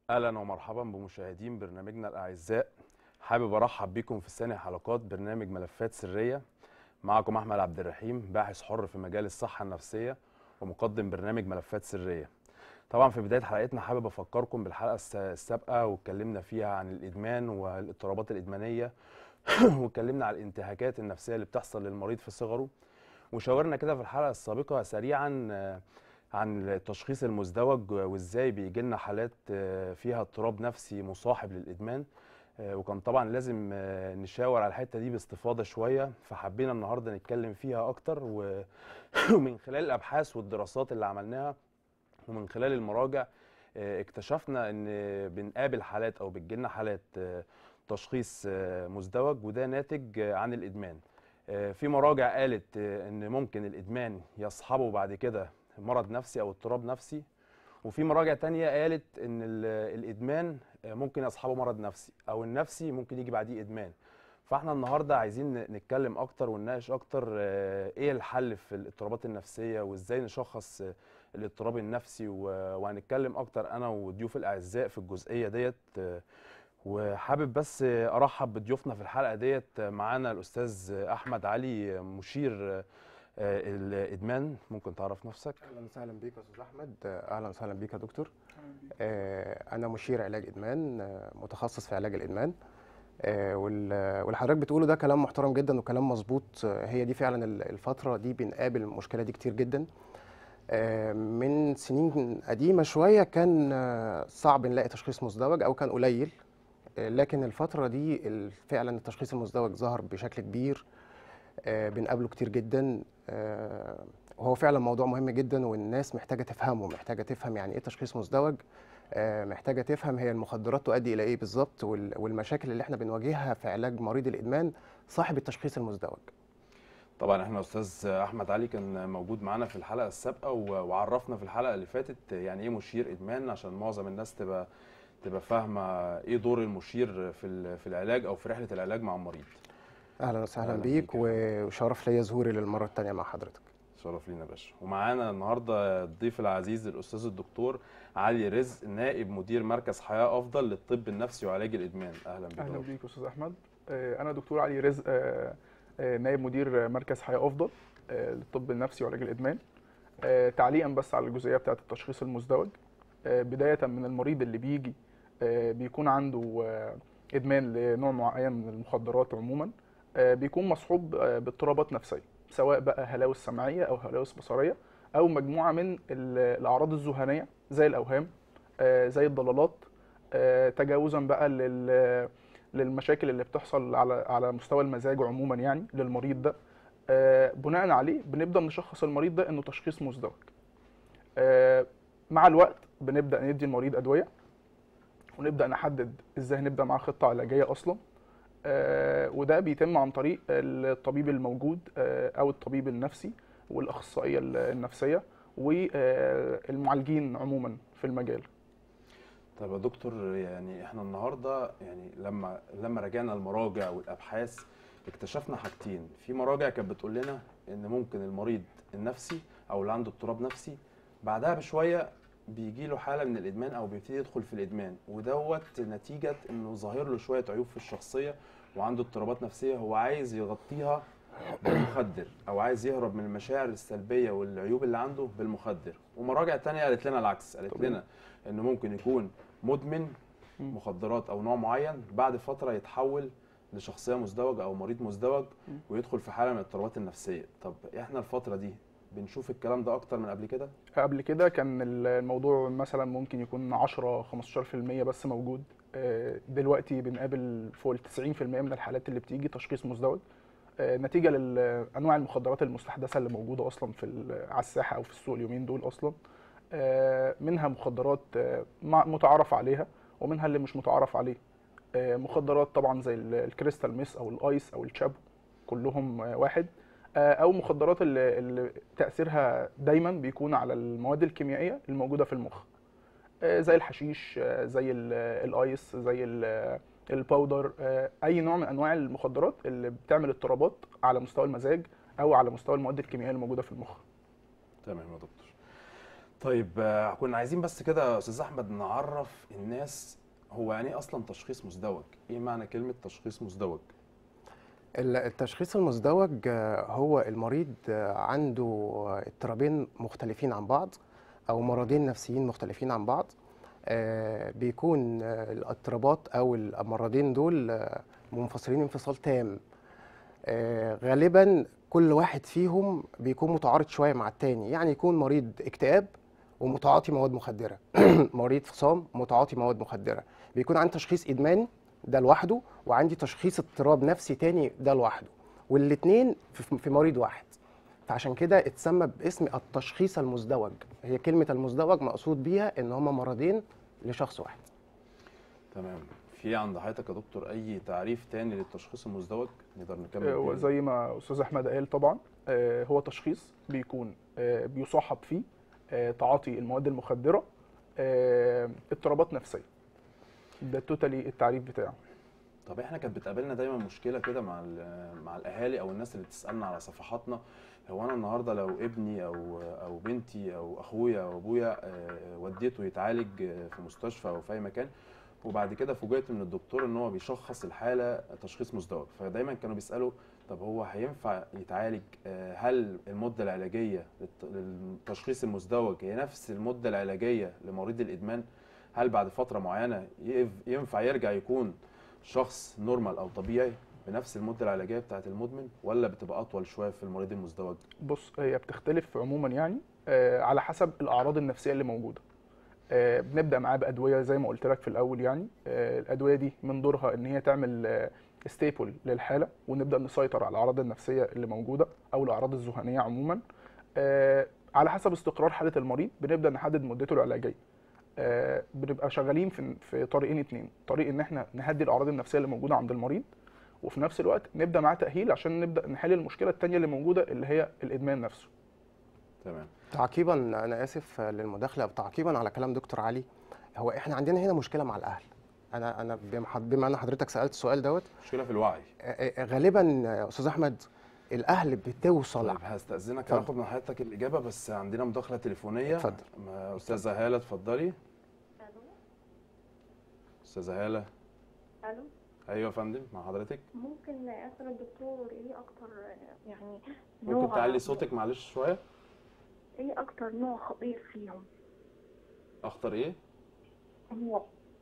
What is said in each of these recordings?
اهلا ومرحبا بمشاهدين برنامجنا الاعزاء حابب ارحب بكم في ثاني حلقات برنامج ملفات سريه معكم احمد عبد الرحيم باحث حر في مجال الصحه النفسيه ومقدم برنامج ملفات سريه طبعا في بدايه حلقتنا حابب افكركم بالحلقه الس- السابقه واتكلمنا فيها عن الادمان والاضطرابات الادمانيه واتكلمنا على الانتهاكات النفسيه اللي بتحصل للمريض في صغره وشاورنا كده في الحلقه السابقه سريعا آه، عن التشخيص المزدوج وازاي بيجي لنا حالات آه، فيها اضطراب نفسي مصاحب للادمان آه، وكان طبعا لازم آه، نشاور على الحته دي باستفاضه شويه فحبينا النهارده نتكلم فيها اكتر و- ومن خلال الابحاث والدراسات اللي عملناها ومن خلال المراجع آه، اكتشفنا ان بنقابل حالات او بتجيلنا حالات آه، تشخيص آه، مزدوج وده ناتج آه، عن الادمان آه، في مراجع قالت آه، ان ممكن الادمان يصحبه بعد كده مرض نفسي او اضطراب نفسي وفي مراجع تانية قالت ان ال- الادمان آه، ممكن يصحبه مرض نفسي او النفسي ممكن يجي بعديه ادمان فاحنا النهارده عايزين ن- نتكلم اكتر ونناقش اكتر آه، ايه الحل في الاضطرابات النفسيه وازاي نشخص آه، الاضطراب النفسي و- وهنتكلم اكتر انا وضيوف الاعزاء في الجزئيه ديت آه، وحابب بس آه، ارحب بضيوفنا في الحلقه ديت آه، معانا الاستاذ آه، احمد علي آه، مشير آه، آه، الادمان ممكن تعرف نفسك اهلا وسهلا بيك يا استاذ احمد اهلا وسهلا بيك يا دكتور آه، انا مشير علاج ادمان آه، متخصص في علاج الادمان آه، وال- واللي حضرتك بتقوله ده كلام محترم جدا وكلام مظبوط آه، هي دي فعلا ال- الفتره دي بنقابل المشكله دي كتير جدا آه، من سنين قديمه شويه كان آه، صعب نلاقي تشخيص مزدوج او كان قليل آه، لكن الفتره دي ال- فعلا التشخيص المزدوج ظهر بشكل كبير آه، بنقابله كتير جدا آه، وهو فعلا موضوع مهم جدا والناس محتاجه تفهمه محتاجه تفهم يعني ايه تشخيص مزدوج آه، محتاجه تفهم هي المخدرات تؤدي الى ايه بالظبط وال- والمشاكل اللي احنا بنواجهها في علاج مريض الادمان صاحب التشخيص المزدوج طبعا احنا استاذ احمد علي كان موجود معانا في الحلقه السابقه و- وعرفنا في الحلقه اللي فاتت يعني ايه مشير ادمان عشان معظم الناس تبقى تبقى فاهمه ايه دور المشير في ال- في العلاج او في رحله العلاج مع المريض اهلا وسهلا أهلاً بيك بيك. و- وشرف ليا ظهوري للمره الثانيه مع حضرتك شرف لينا يا باشا ومعانا النهارده الضيف العزيز الاستاذ الدكتور علي رزق نائب مدير مركز حياه افضل للطب النفسي وعلاج الادمان اهلا بك اهلا دكتور. بيك استاذ احمد آه، انا دكتور علي رزق آه، آه، نائب مدير آه، مركز حياه افضل آه، للطب النفسي وعلاج الادمان آه، تعليقا بس على الجزئيه بتاعه التشخيص المزدوج آه، بدايه من المريض اللي بيجي آه، بيكون عنده آه، ادمان لنوع معين من المخدرات عموما آه، بيكون مصحوب آه، باضطرابات نفسيه سواء بقى هلاوس سمعيه او هلاوس بصريه او مجموعه من ال- الاعراض الذهانيه زي الاوهام آه، زي الضلالات آه، تجاوزا بقى لل للمشاكل اللي بتحصل على على مستوى المزاج عموما يعني للمريض ده آه، بناء عليه بنبدا نشخص المريض ده انه تشخيص مزدوج آه، مع الوقت بنبدا ندي المريض ادويه ونبدا نحدد ازاي هنبدا معاه خطه علاجيه اصلا آه، وده بيتم عن طريق الطبيب الموجود آه، او الطبيب النفسي والاخصائيه النفسيه والمعالجين عموما في المجال طب يا دكتور يعني احنا النهارده يعني لما لما راجعنا المراجع والابحاث اكتشفنا حاجتين في مراجع كانت بتقول لنا ان ممكن المريض النفسي او اللي عنده اضطراب نفسي بعدها بشويه بيجي له حاله من الادمان او بيبتدي يدخل في الادمان ودوت نتيجه انه ظاهر له شويه عيوب في الشخصيه وعنده اضطرابات نفسيه هو عايز يغطيها بالمخدر او عايز يهرب من المشاعر السلبيه والعيوب اللي عنده بالمخدر ومراجع تانية قالت لنا العكس قالت طبيعي. لنا انه ممكن يكون مدمن مم. مخدرات او نوع معين بعد فتره يتحول لشخصيه مزدوجه او مريض مزدوج مم. ويدخل في حاله من الاضطرابات النفسيه طب احنا الفتره دي بنشوف الكلام ده اكتر من قبل كده قبل كده كان الموضوع مثلا ممكن يكون 10 15% بس موجود آه، دلوقتي بنقابل فوق ال 90% من الحالات اللي بتيجي تشخيص مزدوج آه، نتيجه لانواع المخدرات المستحدثه اللي موجوده اصلا في ال- على الساحه او في السوق اليومين دول اصلا آه، منها مخدرات آه، مع- متعارف عليها ومنها اللي مش متعارف عليه آه، مخدرات طبعا زي ال- الكريستال ميس او الايس او الشابو كلهم آه، واحد آه، او مخدرات اللي, اللي تاثيرها دايما بيكون على المواد الكيميائيه الموجوده في المخ آه، زي الحشيش آه، زي ال- الايس زي ال- الباودر آه، اي نوع من انواع المخدرات اللي بتعمل اضطرابات على مستوى المزاج او على مستوى المواد الكيميائيه الموجوده في المخ تمام يا دكتور طيب آه، كنا عايزين بس كده يا استاذ احمد نعرف الناس هو يعني ايه اصلا تشخيص مزدوج ايه معنى كلمه تشخيص مزدوج ال- التشخيص المزدوج آه، هو المريض آه، عنده آه، اضطرابين مختلفين عن بعض او مرضين نفسيين مختلفين عن بعض آه، بيكون آه، الاضطرابات او المرضين دول آه، منفصلين انفصال تام آه، غالبا كل واحد فيهم بيكون متعارض شويه مع التاني يعني يكون مريض اكتئاب ومتعاطي مواد مخدره مريض فصام متعاطي مواد مخدره بيكون عندي تشخيص ادمان ده لوحده وعندي تشخيص اضطراب نفسي تاني ده لوحده والاثنين في في مريض واحد فعشان كده اتسمى باسم التشخيص المزدوج هي كلمه المزدوج مقصود بيها ان هما مرضين لشخص واحد تمام في عند حضرتك يا دكتور اي تعريف تاني للتشخيص المزدوج نقدر نكمل آه، بيه؟ وزي ما استاذ احمد قال طبعا آه، هو تشخيص بيكون آه، بيصاحب فيه آه، تعاطي المواد المخدره آه، اضطرابات نفسيه ده توتالي التعريف بتاعه طب احنا كانت بتقابلنا دايما مشكله كده مع ال- مع الاهالي او الناس اللي بتسالنا على صفحاتنا هو انا النهارده لو ابني او او بنتي او اخويا او ابويا آه، وديته يتعالج آه، في مستشفى او في اي مكان وبعد كده فوجئت من الدكتور ان هو بيشخص الحاله تشخيص مزدوج فدايما كانوا بيسالوا طب هو هينفع يتعالج آه، هل المده العلاجيه للت- للتشخيص المزدوج هي نفس المده العلاجيه لمريض الادمان هل بعد فتره معينه يف- ينفع يرجع يكون شخص نورمال او طبيعي بنفس المده العلاجيه بتاعه المدمن ولا بتبقى اطول شويه في المريض المزدوج بص هي بتختلف عموما يعني آه، على حسب الاعراض النفسيه اللي موجوده آه، بنبدا معاه بادويه زي ما قلت لك في الاول يعني آه، الادويه دي من دورها ان هي تعمل ستيبل للحاله ونبدا نسيطر على الاعراض النفسيه اللي موجوده او الاعراض الذهانيه عموما آه، على حسب استقرار حاله المريض بنبدا نحدد مدته العلاجيه آه، بنبقى شغالين في في طريقين اتنين طريق ان احنا نهدي الاعراض النفسيه اللي موجوده عند المريض وفي نفس الوقت نبدا معاه تاهيل عشان نبدا نحل المشكله التانيه اللي موجوده اللي هي الادمان نفسه تمام تعقيبا انا اسف للمداخله تعقيبا على كلام دكتور علي هو احنا عندنا هنا مشكله مع الاهل انا انا بما- بما ان حضرتك سالت السؤال دوت مشكله في الوعي آه، آه، غالبا يا استاذ احمد الاهل بتوصل طيب هستاذنك اتفضل. هاخد من حضرتك الاجابه بس عندنا مداخله تليفونيه اتفضل. مع استاذه هاله اتفضلي استاذه هاله الو ايوه يا فندم مع حضرتك ممكن اسال الدكتور ايه اكتر يعني ممكن نوع تعلي صوتك معلش شويه ايه اكتر نوع خطير فيهم اخطر ايه نوع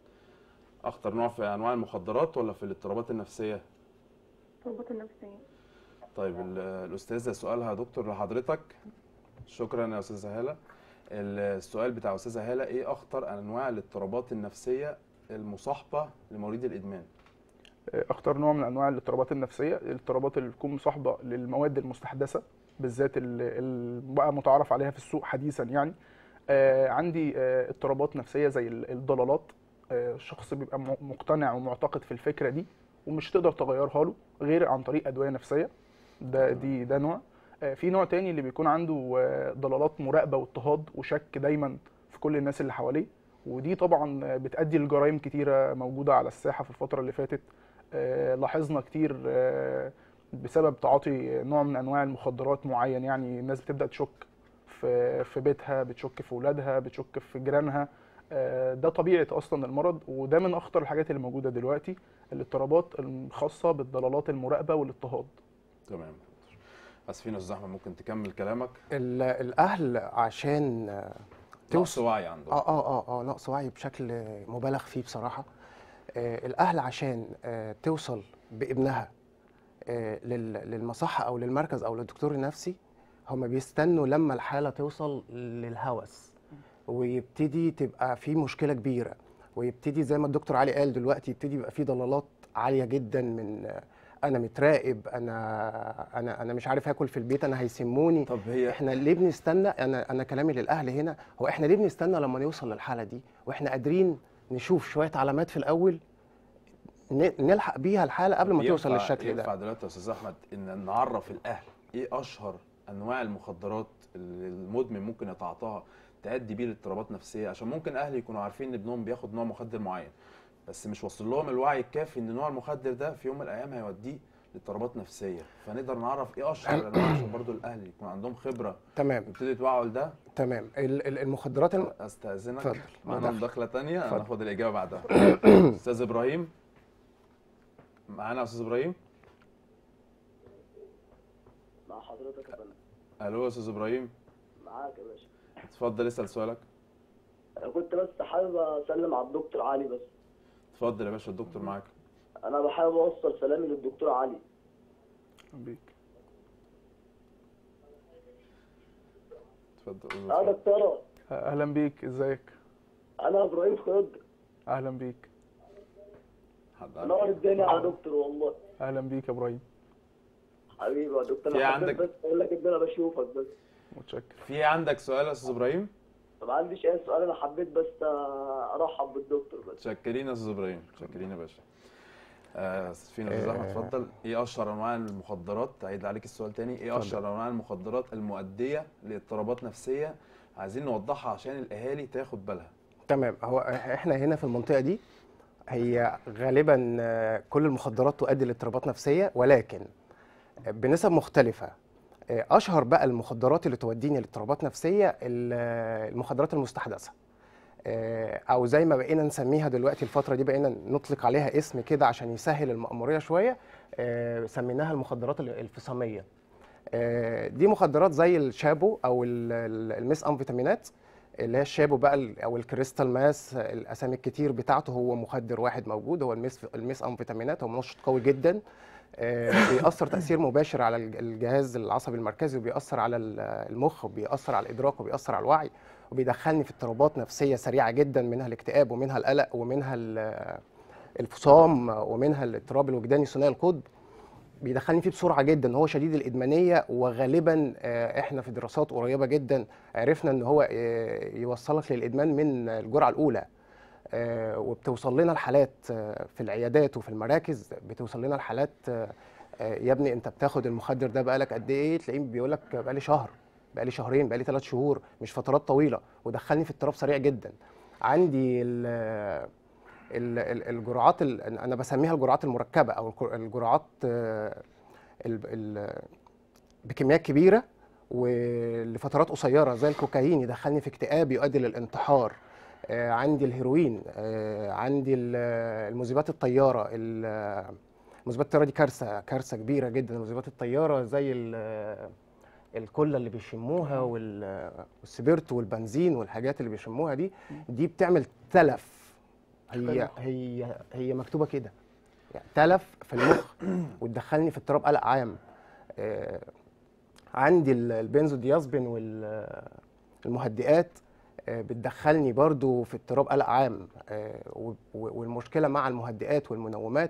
اخطر نوع في انواع المخدرات ولا في الاضطرابات النفسيه الضغوط النفسيه طيب ال- الاستاذه سؤالها يا دكتور لحضرتك شكرا يا استاذه هاله السؤال بتاع استاذه هاله ايه اخطر انواع الاضطرابات النفسيه المصاحبه لمريض الادمان اختار نوع من انواع الاضطرابات النفسيه الاضطرابات اللي بتكون مصاحبه للمواد المستحدثه بالذات اللي اللي بقى متعارف عليها في السوق حديثا يعني آه عندي آه اضطرابات نفسيه زي ال- الضلالات آه الشخص بيبقى م- مقتنع ومعتقد في الفكره دي ومش تقدر تغيرها له غير عن طريق ادويه نفسيه ده دي ده نوع آه في نوع تاني اللي بيكون عنده آه ضلالات مراقبه واضطهاد وشك دايما في كل الناس اللي حواليه ودي طبعا آه، بتؤدي لجرائم كتيره موجوده على الساحه في الفتره اللي فاتت آه، لاحظنا كتير آه، بسبب تعاطي نوع من انواع المخدرات معين يعني الناس بتبدا تشك في في بيتها بتشك في اولادها بتشك في جيرانها آه، ده طبيعه اصلا المرض وده من اخطر الحاجات اللي موجوده دلوقتي الاضطرابات الخاصه بالضلالات المراقبه والاضطهاد تمام اسفين يا استاذ احمد ممكن تكمل كلامك ال- الاهل عشان آه، نقص توصل وعي عندهم اه اه اه اه نقص وعي بشكل مبالغ فيه بصراحه آه الاهل عشان آه توصل بابنها آه لل- للمصحه او للمركز او للدكتور النفسي هم بيستنوا لما الحاله توصل للهوس ويبتدي تبقى في مشكله كبيره ويبتدي زي ما الدكتور علي قال دلوقتي يبتدي يبقى في ضلالات عاليه جدا من آه، انا متراقب انا انا انا مش عارف اكل في البيت انا هيسموني طب هي احنا ليه بنستنى انا انا كلامي للاهل هنا هو احنا ليه بنستنى لما نوصل للحاله دي واحنا قادرين نشوف شويه علامات في الاول ن- نلحق بيها الحاله قبل ما طب توصل ينفع- للشكل ينفع ده دلوقتي يا استاذ احمد ان نعرف الاهل ايه اشهر انواع المخدرات اللي المدمن ممكن يتعاطاها تؤدي بيه لاضطرابات نفسيه عشان ممكن اهل يكونوا عارفين ان ابنهم بياخد نوع مخدر معين بس مش واصل لهم الوعي الكافي ان نوع المخدر ده في يوم من الايام هيوديه لاضطرابات نفسيه فنقدر نعرف ايه اشهر الانواع عشان برضو الاهل يكون عندهم خبره تمام يبتدوا يتوعوا لده تمام ال- ال- المخدرات الم... استاذنك اتفضل. معانا مداخلة. مداخله تانية اتفضل. هناخد الاجابه بعدها استاذ ابراهيم معانا يا استاذ ابراهيم مع حضرتك يا فندم الو يا استاذ ابراهيم معاك يا باشا اتفضل اسال سؤالك انا كنت بس حابب اسلم على الدكتور علي بس اتفضل يا باشا الدكتور معاك انا بحابب اوصل سلامي للدكتور علي بيك اتفضل اه دكتوره اهلا بيك ازيك انا ابراهيم خضر اهلا بيك حد نور عارف؟ الدنيا يا دكتور والله اهلا بيك يا ابراهيم حبيبي يا دكتور في انا حبيت عندك- بس اقول لك ان انا بشوفك بس متشكر في عندك سؤال يا استاذ ابراهيم ما عنديش اي سؤال انا حبيت بس ارحب بالدكتور بس متشكرين يا استاذ ابراهيم متشكرين يا باشا آه فين يا استاذ احمد آه. اتفضل ايه اشهر انواع المخدرات عيد عليك السؤال تاني ايه اشهر انواع المخدرات المؤديه لاضطرابات نفسيه عايزين نوضحها عشان الاهالي تاخد بالها تمام هو احنا هنا في المنطقه دي هي غالبا آه، كل المخدرات تؤدي لاضطرابات نفسيه ولكن بنسب مختلفه آه، اشهر بقى المخدرات اللي توديني لاضطرابات نفسيه ال- آه، المخدرات المستحدثه آه، او زي ما بقينا نسميها دلوقتي الفتره دي بقينا نطلق عليها اسم كده عشان يسهل المأموريه شويه آه، سميناها المخدرات ال- الفصاميه آه، دي مخدرات زي الشابو او ال- ال- الميس امفيتامينات اللي هي الشابو بقى ال- او الكريستال ماس الاسامي الكتير بتاعته هو مخدر واحد موجود هو الميس الميس امفيتامينات هو منشط قوي جدا آه، بيأثر تأثير مباشر على الج- الجهاز العصبي المركزي وبيأثر على ال- المخ وبيأثر على الإدراك وبيأثر على الوعي وبيدخلني في اضطرابات نفسية سريعة جدا منها الاكتئاب ومنها القلق ومنها ال- الفصام ومنها الاضطراب الوجداني ثنائي القطب بيدخلني فيه بسرعه جدا هو شديد الادمانيه وغالبا آه، احنا في دراسات قريبه جدا عرفنا ان هو آه، يوصلك للادمان من الجرعه الاولى آه، وبتوصل لنا الحالات آه، في العيادات وفي المراكز بتوصل لنا الحالات آه، آه، يا ابني انت بتاخد المخدر ده بقالك قد ايه تلاقيه بيقول لك بقالي شهر بقالي شهرين بقالي ثلاث شهور مش فترات طويله ودخلني في اضطراب سريع جدا عندي ال ال- ال- الجرعات ال- انا بسميها الجرعات المركبه او الجر- الجرعات آه، ال- ال- بكميات كبيره ولفترات قصيره زي الكوكايين يدخلني في اكتئاب يؤدي للانتحار آه، عندي الهيروين آه، عندي ال- المذيبات الطياره ال- مذيبات الطياره دي كارثه كارثه كبيره جدا مذيبات الطياره زي ال- الكله اللي بيشموها وال- والسبيرتو والبنزين والحاجات اللي بيشموها دي دي بتعمل تلف هي هي هي مكتوبه كده يعني تلف في المخ وتدخلني في اضطراب قلق عام آه، عندي ال- البنزوديازبين والمهدئات بتدخلني برضو في اضطراب قلق عام آه، و- و- والمشكله مع المهدئات والمنومات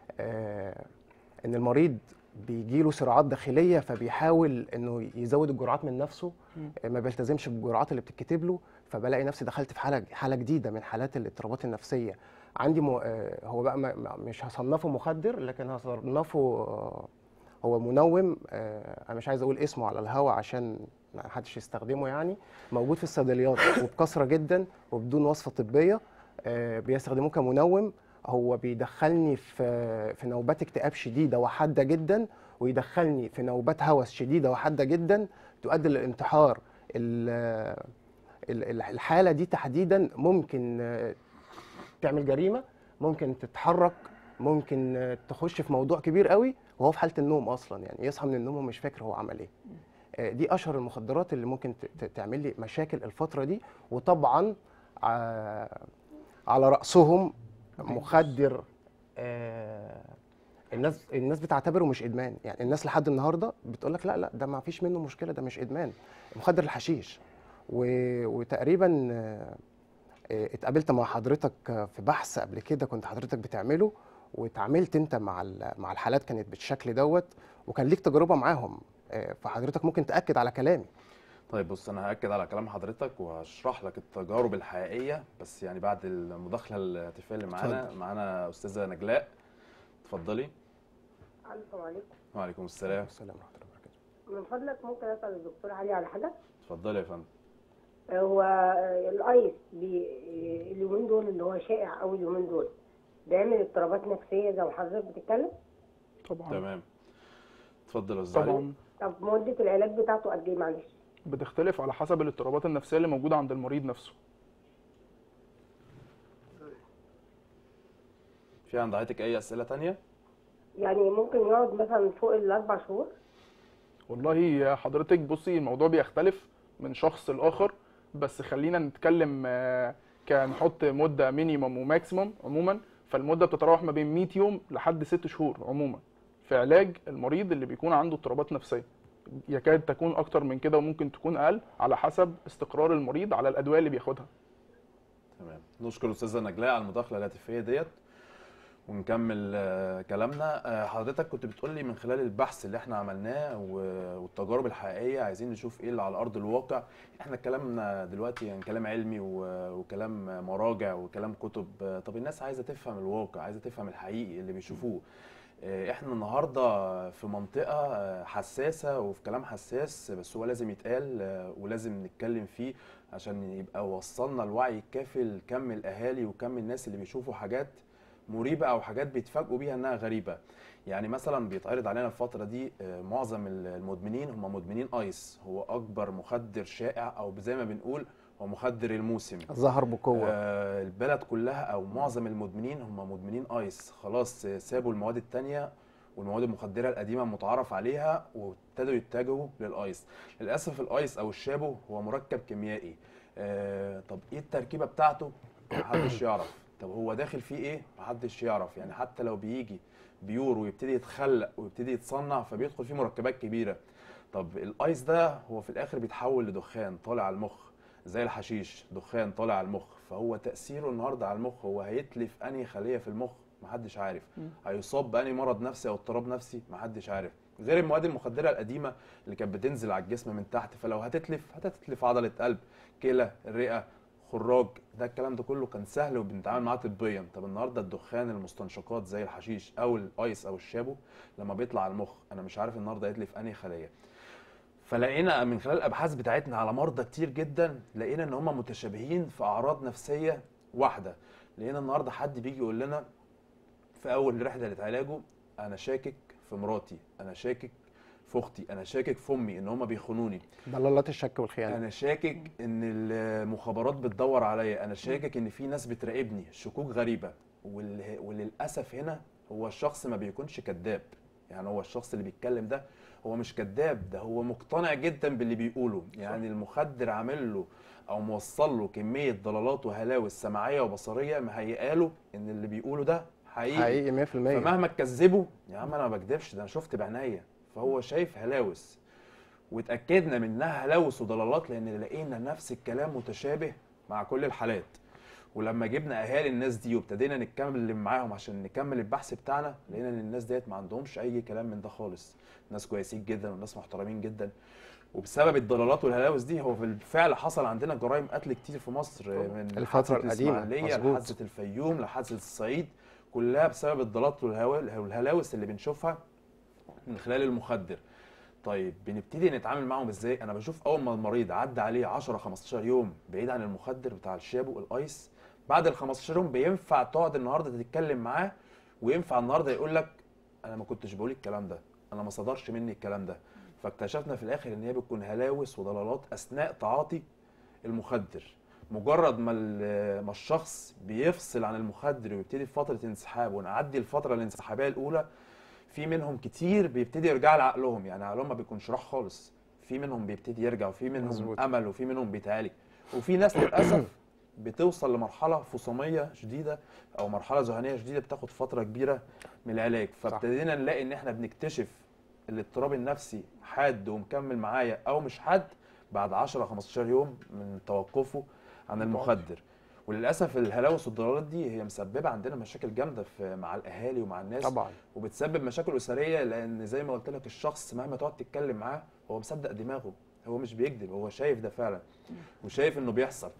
آه، ان المريض بيجيله صراعات داخليه فبيحاول انه يزود الجرعات من نفسه مم. آه، ما بيلتزمش بالجرعات اللي بتتكتب له فبلاقي نفسي دخلت في حاله حاله جديده من حالات الاضطرابات النفسيه عندي م... آه، هو بقى ما- ما- مش هصنفه مخدر لكن هصنفه آه، هو منوم آه، انا مش عايز اقول اسمه على الهوا عشان ما حدش يستخدمه يعني موجود في الصيدليات وبكثره جدا وبدون وصفه طبيه آه، بيستخدموه كمنوم هو بيدخلني في في نوبات اكتئاب شديده وحاده جدا ويدخلني في نوبات هوس شديده وحاده جدا تؤدي للانتحار ال- ال- ال- الحاله دي تحديدا ممكن آه، تعمل جريمه ممكن تتحرك ممكن آه، تخش في موضوع كبير قوي وهو في حاله النوم اصلا يعني يصحى من النوم ومش فاكر هو عمل ايه آه، دي اشهر المخدرات اللي ممكن ت- ت- تعمل لي مشاكل الفتره دي وطبعا ع- على راسهم مخدر آه، الناس الناس بتعتبره مش ادمان يعني الناس لحد النهارده بتقول لك لا لا ده ما فيش منه مشكله ده مش ادمان مخدر الحشيش و- وتقريبا آه، آه، اتقابلت مع حضرتك آه، في بحث قبل كده كنت حضرتك بتعمله واتعاملت انت مع ال- مع الحالات كانت بالشكل دوت وكان ليك تجربه معاهم آه، فحضرتك ممكن تاكد على كلامي طيب بص انا هاكد على كلام حضرتك وهشرح لك التجارب الحقيقيه بس يعني بعد المداخله الهاتفيه اللي معانا اتفضل. معانا استاذه نجلاء اتفضلي السلام عليكم وعليكم السلام السلام ورحمه الله وبركاته من فضلك ممكن اسال الدكتور علي على حاجه اتفضلي يا فندم هو الايس بي اليومين دول اللي هو شائع قوي اليومين دول بيعمل اضطرابات نفسيه زي ما حضرتك بتتكلم طبعا تمام اتفضل يا استاذ علي. طبعا طب مدة العلاج بتاعته قد ايه معلش؟ بتختلف على حسب الاضطرابات النفسيه اللي موجوده عند المريض نفسه في عند حضرتك اي اسئله تانية يعني ممكن يقعد مثلا فوق الأربع شهور؟ والله يا حضرتك بصي الموضوع بيختلف من شخص لاخر بس خلينا نتكلم آه، كنحط مده مينيمم وماكسيمم عموما فالمده بتتراوح ما بين 100 يوم لحد 6 شهور عموما في علاج المريض اللي بيكون عنده اضطرابات نفسيه يكاد تكون اكتر من كده وممكن تكون اقل على حسب استقرار المريض على الادويه اللي بياخدها تمام نشكر الاستاذه نجلاء على المداخله الهاتفيه ديت ونكمل آه، كلامنا آه، حضرتك كنت بتقول لي من خلال البحث اللي احنا عملناه و- والتجارب الحقيقيه عايزين نشوف ايه اللي على ارض الواقع احنا كلامنا دلوقتي يعني كلام علمي و- وكلام مراجع وكلام كتب آه، طب الناس عايزه تفهم الواقع عايزه تفهم الحقيقي اللي بيشوفوه آه، احنا النهارده في منطقه آه، حساسه وفي كلام حساس بس هو لازم يتقال آه، ولازم نتكلم فيه عشان يبقى وصلنا الوعي الكافي لكم الاهالي وكم الناس اللي بيشوفوا حاجات مريبه او حاجات بيتفاجئوا بيها انها غريبه يعني مثلا بيتعرض علينا الفتره دي آه، معظم المدمنين هم مدمنين ايس هو اكبر مخدر شائع او زي ما بنقول هو مخدر الموسم ظهر بقوه آه، البلد كلها او معظم المدمنين هم مدمنين ايس خلاص آه، سابوا المواد التانية والمواد المخدره القديمه المتعارف عليها وابتدوا يتجهوا للايس للاسف الايس او الشابو هو مركب كيميائي آه، طب ايه التركيبه بتاعته محدش يعرف طب هو داخل فيه ايه محدش يعرف يعني حتى لو بيجي بيور ويبتدي يتخلق ويبتدي يتصنع فبيدخل فيه مركبات كبيره طب الايس ده هو في الاخر بيتحول لدخان طالع على المخ زي الحشيش دخان طالع على المخ فهو تاثيره النهارده على المخ هو هيتلف انهي خليه في المخ محدش عارف هيصاب بأنهي مرض نفسي او اضطراب نفسي محدش عارف غير المواد المخدره القديمه اللي كانت بتنزل على الجسم من تحت فلو هتتلف هتتلف عضله قلب كلى الرئه خراج ده الكلام ده كله كان سهل وبنتعامل معاه طبيا طب النهارده الدخان المستنشقات زي الحشيش او الايس او الشابو لما بيطلع على المخ انا مش عارف النهارده يتلف انهي خليه فلقينا من خلال الابحاث بتاعتنا على مرضى كتير جدا لقينا ان هم متشابهين في اعراض نفسيه واحده لقينا النهارده حد بيجي يقول لنا في اول رحله علاجه انا شاكك في مراتي انا شاكك في اختي انا شاكك في امي ان هم بيخونوني ضلالات الشك والخيانه انا شاكك ان المخابرات بتدور عليا انا شاكك ان في ناس بتراقبني شكوك غريبه وال- وللاسف هنا هو الشخص ما بيكونش كذاب يعني هو الشخص اللي بيتكلم ده هو مش كذاب ده هو مقتنع جدا باللي بيقوله يعني المخدر عامل له او موصل له كميه ضلالات وهلاوس سمعيه وبصريه مهيئه له ان اللي بيقوله ده حقيقي, حقيقي 100% فمهما تكذبه يا عم انا ما بكذبش ده انا شفت بعينيا فهو شايف هلاوس واتاكدنا منها هلاوس وضلالات لان لقينا نفس الكلام متشابه مع كل الحالات ولما جبنا اهالي الناس دي وابتدينا نتكلم معاهم عشان نكمل البحث بتاعنا لقينا ان الناس ديت ما عندهمش اي كلام من ده خالص ناس كويسين جدا وناس محترمين جدا وبسبب الضلالات والهلاوس دي هو بالفعل حصل عندنا جرائم قتل كتير في مصر من الفترة حادثة القديمة، الإسماعيلية مظبوط. لحادثة الفيوم لحادثة الصعيد كلها بسبب الضلالات والهوا- والهلاوس اللي بنشوفها من خلال المخدر طيب بنبتدي نتعامل معاهم ازاي انا بشوف اول ما المريض عدى عليه 10 15 يوم بعيد عن المخدر بتاع الشابو الايس بعد ال 15 يوم بينفع تقعد النهارده تتكلم معاه وينفع النهارده يقول لك انا ما كنتش بقول الكلام ده انا ما صدرش مني الكلام ده فاكتشفنا في الاخر ان هي بتكون هلاوس وضلالات اثناء تعاطي المخدر مجرد ما ال- ما الشخص بيفصل عن المخدر ويبتدي في فتره انسحاب ونعدي الفتره الانسحابيه الاولى في منهم كتير بيبتدي يرجع لعقلهم يعني عقلهم ما بيكونش راح خالص في منهم بيبتدي يرجع وفي منهم مظبوط. امل وفي منهم بيتعالج وفي ناس للاسف بتوصل لمرحله فصاميه شديده او مرحله ذهنيه شديده بتاخد فتره كبيره من العلاج فابتدينا نلاقي ان احنا بنكتشف الاضطراب النفسي حاد ومكمل معايا او مش حاد بعد 10 15 يوم من توقفه عن المخدر وللاسف الهلاوس والضلالات دي هي مسببه عندنا مشاكل جامده في مع الاهالي ومع الناس طبعا وبتسبب مشاكل اسريه لان زي ما قلت لك الشخص مهما تقعد تتكلم معاه هو مصدق دماغه هو مش بيكذب هو شايف ده فعلا وشايف انه بيحصل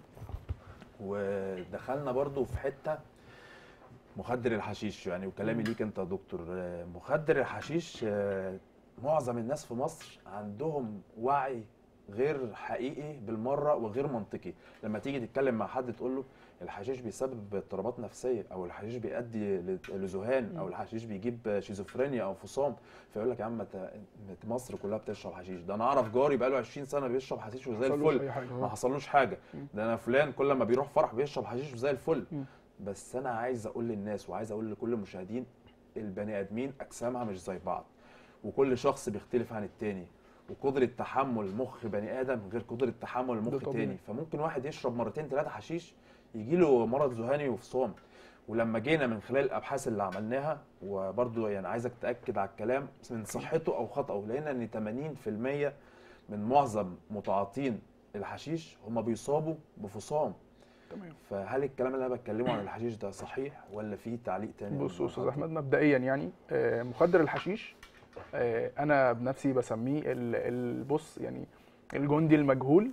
ودخلنا برضو في حته مخدر الحشيش يعني وكلامي ليك انت يا دكتور آه، مخدر الحشيش آه، معظم الناس في مصر عندهم وعي غير حقيقي بالمره وغير منطقي لما تيجي تتكلم مع حد تقول له الحشيش بيسبب اضطرابات نفسيه او الحشيش بيؤدي ل- لذهان او الحشيش بيجيب شيزوفرينيا او فصام فيقول لك يا عم انت أنت مصر كلها بتشرب حشيش ده انا اعرف جاري بقاله 20 سنه بيشرب حشيش وزي حصلوش الفل أي حاجة. ما حصلوش حاجه ده انا فلان كل ما بيروح فرح بيشرب حشيش وزي الفل مم. بس انا عايز اقول للناس وعايز اقول لكل المشاهدين البني ادمين اجسامها مش زي بعض وكل شخص بيختلف عن التاني وقدرة تحمل مخ بني ادم غير قدرة تحمل ده مخ طبيعي. تاني فممكن واحد يشرب مرتين ثلاثة حشيش يجي له مرض ذهاني وفصام ولما جينا من خلال الابحاث اللي عملناها وبرضو يعني عايزك تاكد على الكلام من صحته او خطأه لقينا ان 80% من معظم متعاطين الحشيش هم بيصابوا بفصام تمام فهل الكلام اللي انا بتكلمه عن الحشيش ده صحيح ولا في تعليق تاني بص من استاذ حضرتك؟ احمد مبدئيا يعني آه، مخدر الحشيش آه، انا بنفسي بسميه ال- البص يعني الجندي المجهول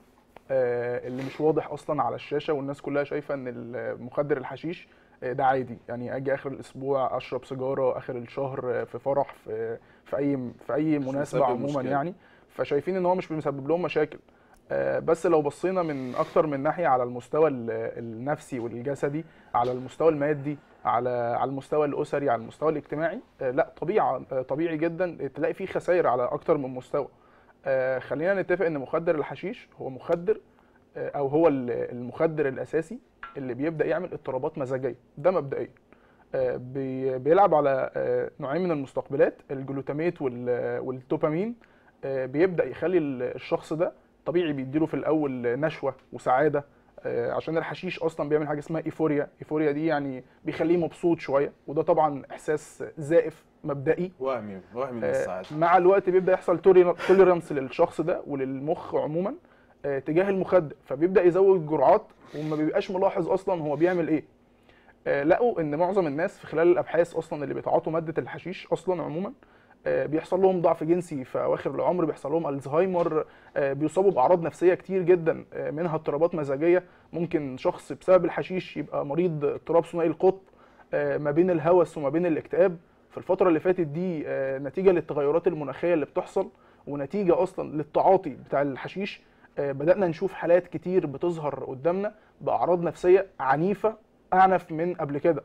آه، اللي مش واضح اصلا على الشاشه والناس كلها شايفه ان ال- مخدر الحشيش آه، ده عادي يعني اجي اخر الاسبوع اشرب سيجاره اخر الشهر آه، في فرح في في اي في اي مش مناسبه مسبب عموما مشكلة. يعني فشايفين ان هو مش بيسبب لهم مشاكل آه، بس لو بصينا من اكتر من ناحيه على المستوى ال- النفسي والجسدي على المستوى المادي على على المستوى الاسري على المستوى الاجتماعي آه، لا طبيعه آه، طبيعي جدا تلاقي فيه خسائر على اكتر من مستوى آه، خلينا نتفق ان مخدر الحشيش هو مخدر آه، او هو ال- المخدر الاساسي اللي بيبدا يعمل اضطرابات مزاجيه ده مبدئيا آه، بي- بيلعب على آه، نوعين من المستقبلات الجلوتاميت وال- والدوبامين آه، بيبدا يخلي ال- الشخص ده طبيعي بيديله في الاول نشوه وسعاده آه، عشان الحشيش اصلا بيعمل حاجه اسمها ايفوريا ايفوريا دي يعني بيخليه مبسوط شويه وده طبعا احساس زائف مبدئي وهمي وهمي من آه، السعاده مع الوقت بيبدا يحصل توليرانس للشخص ده وللمخ عموما آه، تجاه المخدر فبيبدا يزود جرعات وما بيبقاش ملاحظ اصلا هو بيعمل ايه آه، لقوا ان معظم الناس في خلال الابحاث اصلا اللي بيتعاطوا ماده الحشيش اصلا عموما آه، بيحصل لهم ضعف جنسي في اواخر العمر بيحصل لهم الزهايمر آه، بيصابوا باعراض نفسيه كتير جدا آه، منها اضطرابات مزاجيه ممكن شخص بسبب الحشيش يبقى مريض اضطراب ثنائي القطب آه، ما بين الهوس وما بين الاكتئاب في الفتره اللي فاتت دي آه، نتيجه للتغيرات المناخيه اللي بتحصل ونتيجه اصلا للتعاطي بتاع الحشيش آه، بدانا نشوف حالات كتير بتظهر قدامنا باعراض نفسيه عنيفه اعنف من قبل كده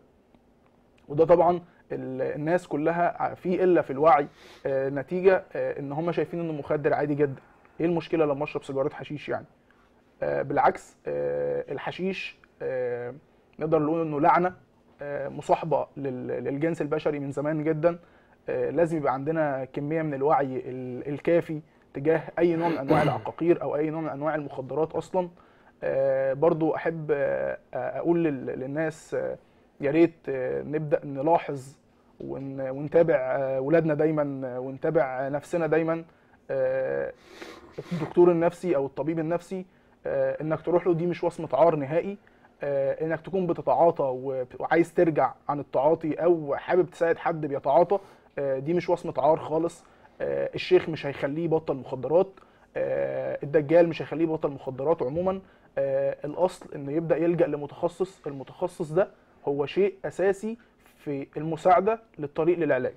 وده طبعا ال- الناس كلها في قله في الوعي آه، نتيجه آه، ان هم شايفين انه مخدر عادي جدا ايه المشكله لما اشرب سيجاره حشيش يعني آه، بالعكس آه، الحشيش آه، نقدر نقول انه لعنه آه، مصاحبه لل- للجنس البشري من زمان جدا آه، لازم يبقى عندنا كميه من الوعي ال- الكافي تجاه اي نوع من انواع العقاقير او اي نوع من انواع المخدرات اصلا آه، برضو احب آه، اقول لل- للناس آه، يا ريت آه، نبدا نلاحظ ون- ونتابع آه، ولادنا دايما آه، ونتابع نفسنا دايما آه، الدكتور النفسي او الطبيب النفسي آه، انك تروح له دي مش وصمه عار نهائي آه، انك تكون بتتعاطى و- وعايز ترجع عن التعاطي او حابب تساعد حد بيتعاطى آه، دي مش وصمه عار خالص آه، الشيخ مش هيخليه يبطل مخدرات آه، الدجال مش هيخليه يبطل مخدرات عموما آه، الاصل انه يبدا يلجا لمتخصص المتخصص ده هو شيء اساسي في المساعده للطريق للعلاج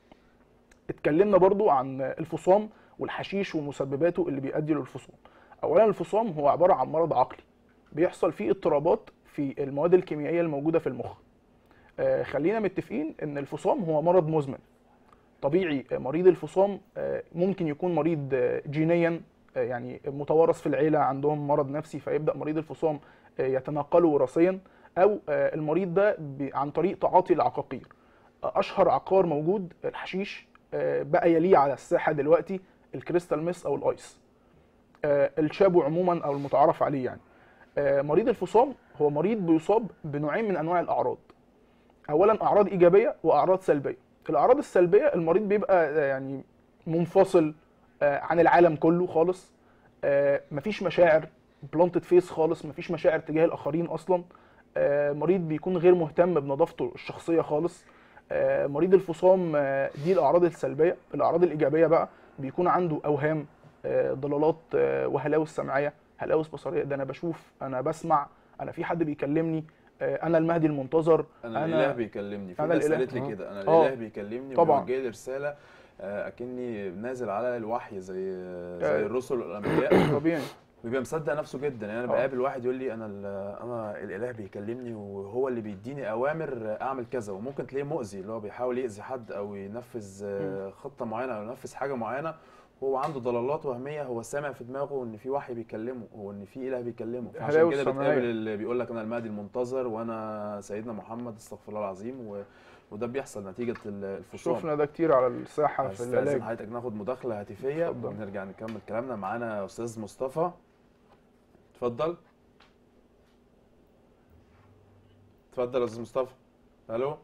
اتكلمنا برضو عن الفصام والحشيش ومسبباته اللي بيؤدي للفصام اولا الفصام هو عباره عن مرض عقلي بيحصل فيه اضطرابات في المواد الكيميائيه الموجوده في المخ آه، خلينا متفقين ان الفصام هو مرض مزمن طبيعي آه، مريض الفصام آه، ممكن يكون مريض آه، جينيا آه، يعني متوارث في العيله عندهم مرض نفسي فيبدا مريض الفصام آه، يتناقله وراثيا او آه، المريض ده ب- عن طريق تعاطي العقاقير آه، اشهر عقار موجود الحشيش آه، بقى يليه على الساحه دلوقتي الكريستال ميس او الايس آه، الشابو عموما او المتعارف عليه يعني آه، مريض الفصام هو مريض بيصاب بنوعين من انواع الاعراض اولا اعراض ايجابيه واعراض سلبيه الاعراض السلبيه المريض بيبقى آه، يعني منفصل آه، عن العالم كله خالص آه، مفيش مشاعر بلانتد فيس خالص مفيش مشاعر تجاه الاخرين اصلا آه، مريض بيكون غير مهتم بنظافته الشخصيه خالص آه، مريض الفصام آه، دي الاعراض السلبيه الاعراض الايجابيه بقى بيكون عنده اوهام آه، ضلالات آه، وهلاوس سمعيه هلاوس بصريه ده انا بشوف انا بسمع انا في حد بيكلمني آه، انا المهدي المنتظر انا أنا- الاله بيكلمني في أنا ناس الإله. قالت لي آه. كده انا آه. الاله بيكلمني طبعاً. وبيوجه لي رساله آه، اكني نازل على الوحي زي زي آه. الرسل والانبياء طبيعي بيبقى مصدق نفسه جدا يعني انا آه. بقابل واحد يقول لي انا ال- انا الاله بيكلمني وهو اللي بيديني اوامر اعمل كذا وممكن تلاقيه مؤذي اللي هو بيحاول يأذي حد او ينفذ آه، خطه معينه او ينفذ حاجه معينه هو عنده ضلالات وهميه هو سامع في دماغه ان في وحي بيكلمه هو ان في اله بيكلمه فعشان هلاوس كده سمعية. بتقابل اللي بيقول لك انا المهدي المنتظر وانا سيدنا محمد استغفر الله العظيم و... وده بيحصل نتيجه ال- الفصام شفنا ده كتير على الساحه في استاذن العلاج حضرتك ناخد مداخله هاتفيه اتفضل. ونرجع نكمل كلامنا معانا استاذ مصطفى اتفضل اتفضل يا استاذ مصطفى الو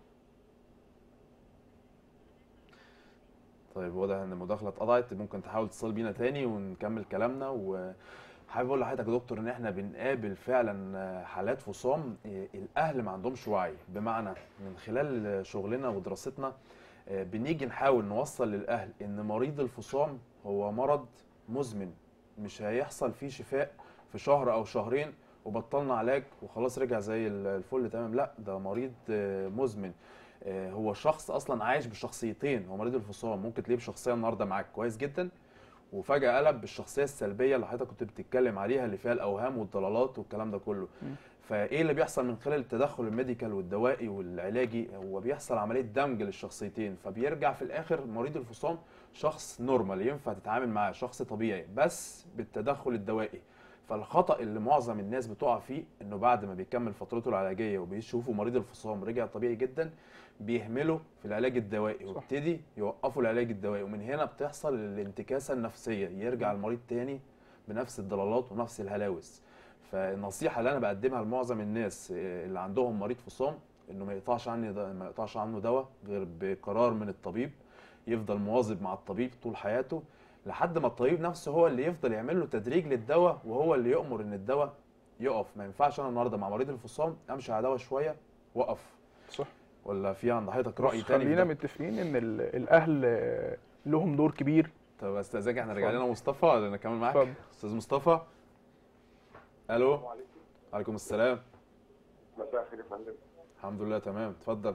طيب واضح ان المداخله اتقطعت ممكن تحاول تتصل بينا تاني ونكمل كلامنا وحابب اقول لحضرتك يا دكتور ان احنا بنقابل فعلا حالات فصام الاهل ما عندهمش وعي بمعنى من خلال شغلنا ودراستنا آه، بنيجي نحاول نوصل للاهل ان مريض الفصام هو مرض مزمن مش هيحصل فيه شفاء في شهر او شهرين وبطلنا علاج وخلاص رجع زي ال- الفل تمام لا ده مريض آه، مزمن آه، هو شخص اصلا عايش بشخصيتين هو مريض الفصام ممكن تلاقيه بشخصيه النهارده معاك كويس جدا وفجاه قلب بالشخصيه السلبيه اللي حضرتك كنت بتتكلم عليها اللي فيها الاوهام والضلالات والكلام ده كله مم. فايه اللي بيحصل من خلال التدخل الميديكال والدوائي والعلاجي هو بيحصل عمليه دمج للشخصيتين فبيرجع في الاخر مريض الفصام شخص نورمال ينفع تتعامل معاه شخص طبيعي بس بالتدخل الدوائي فالخطا اللي معظم الناس بتقع فيه انه بعد ما بيكمل فترته العلاجيه وبيشوفوا مريض الفصام رجع طبيعي جدا بيهملوا في العلاج الدوائي صح. وابتدي يوقفوا العلاج الدوائي ومن هنا بتحصل الانتكاسه النفسيه يرجع المريض تاني بنفس الضلالات ونفس الهلاوس فالنصيحه اللي انا بقدمها لمعظم الناس آه، اللي عندهم مريض فصام انه ما يقطعش عني ده ما يقطعش عنه دواء غير بقرار من الطبيب يفضل مواظب مع الطبيب طول حياته لحد ما الطبيب نفسه هو اللي يفضل يعمل له تدريج للدواء وهو اللي يأمر ان الدواء يقف ما ينفعش انا النهارده مع مريض الفصام امشي على دواء شويه وقف صح ولا في عند حضرتك راي بص، تاني في خلينا ده؟ متفقين ان ال- الاهل آه، لهم دور كبير طب استاذنك احنا رجع اتفضل. لنا مصطفى ولا نكمل معاك اتفضل استاذ مصطفى الو عليكم السلام مساء الخير يا فندم الحمد لله تمام اتفضل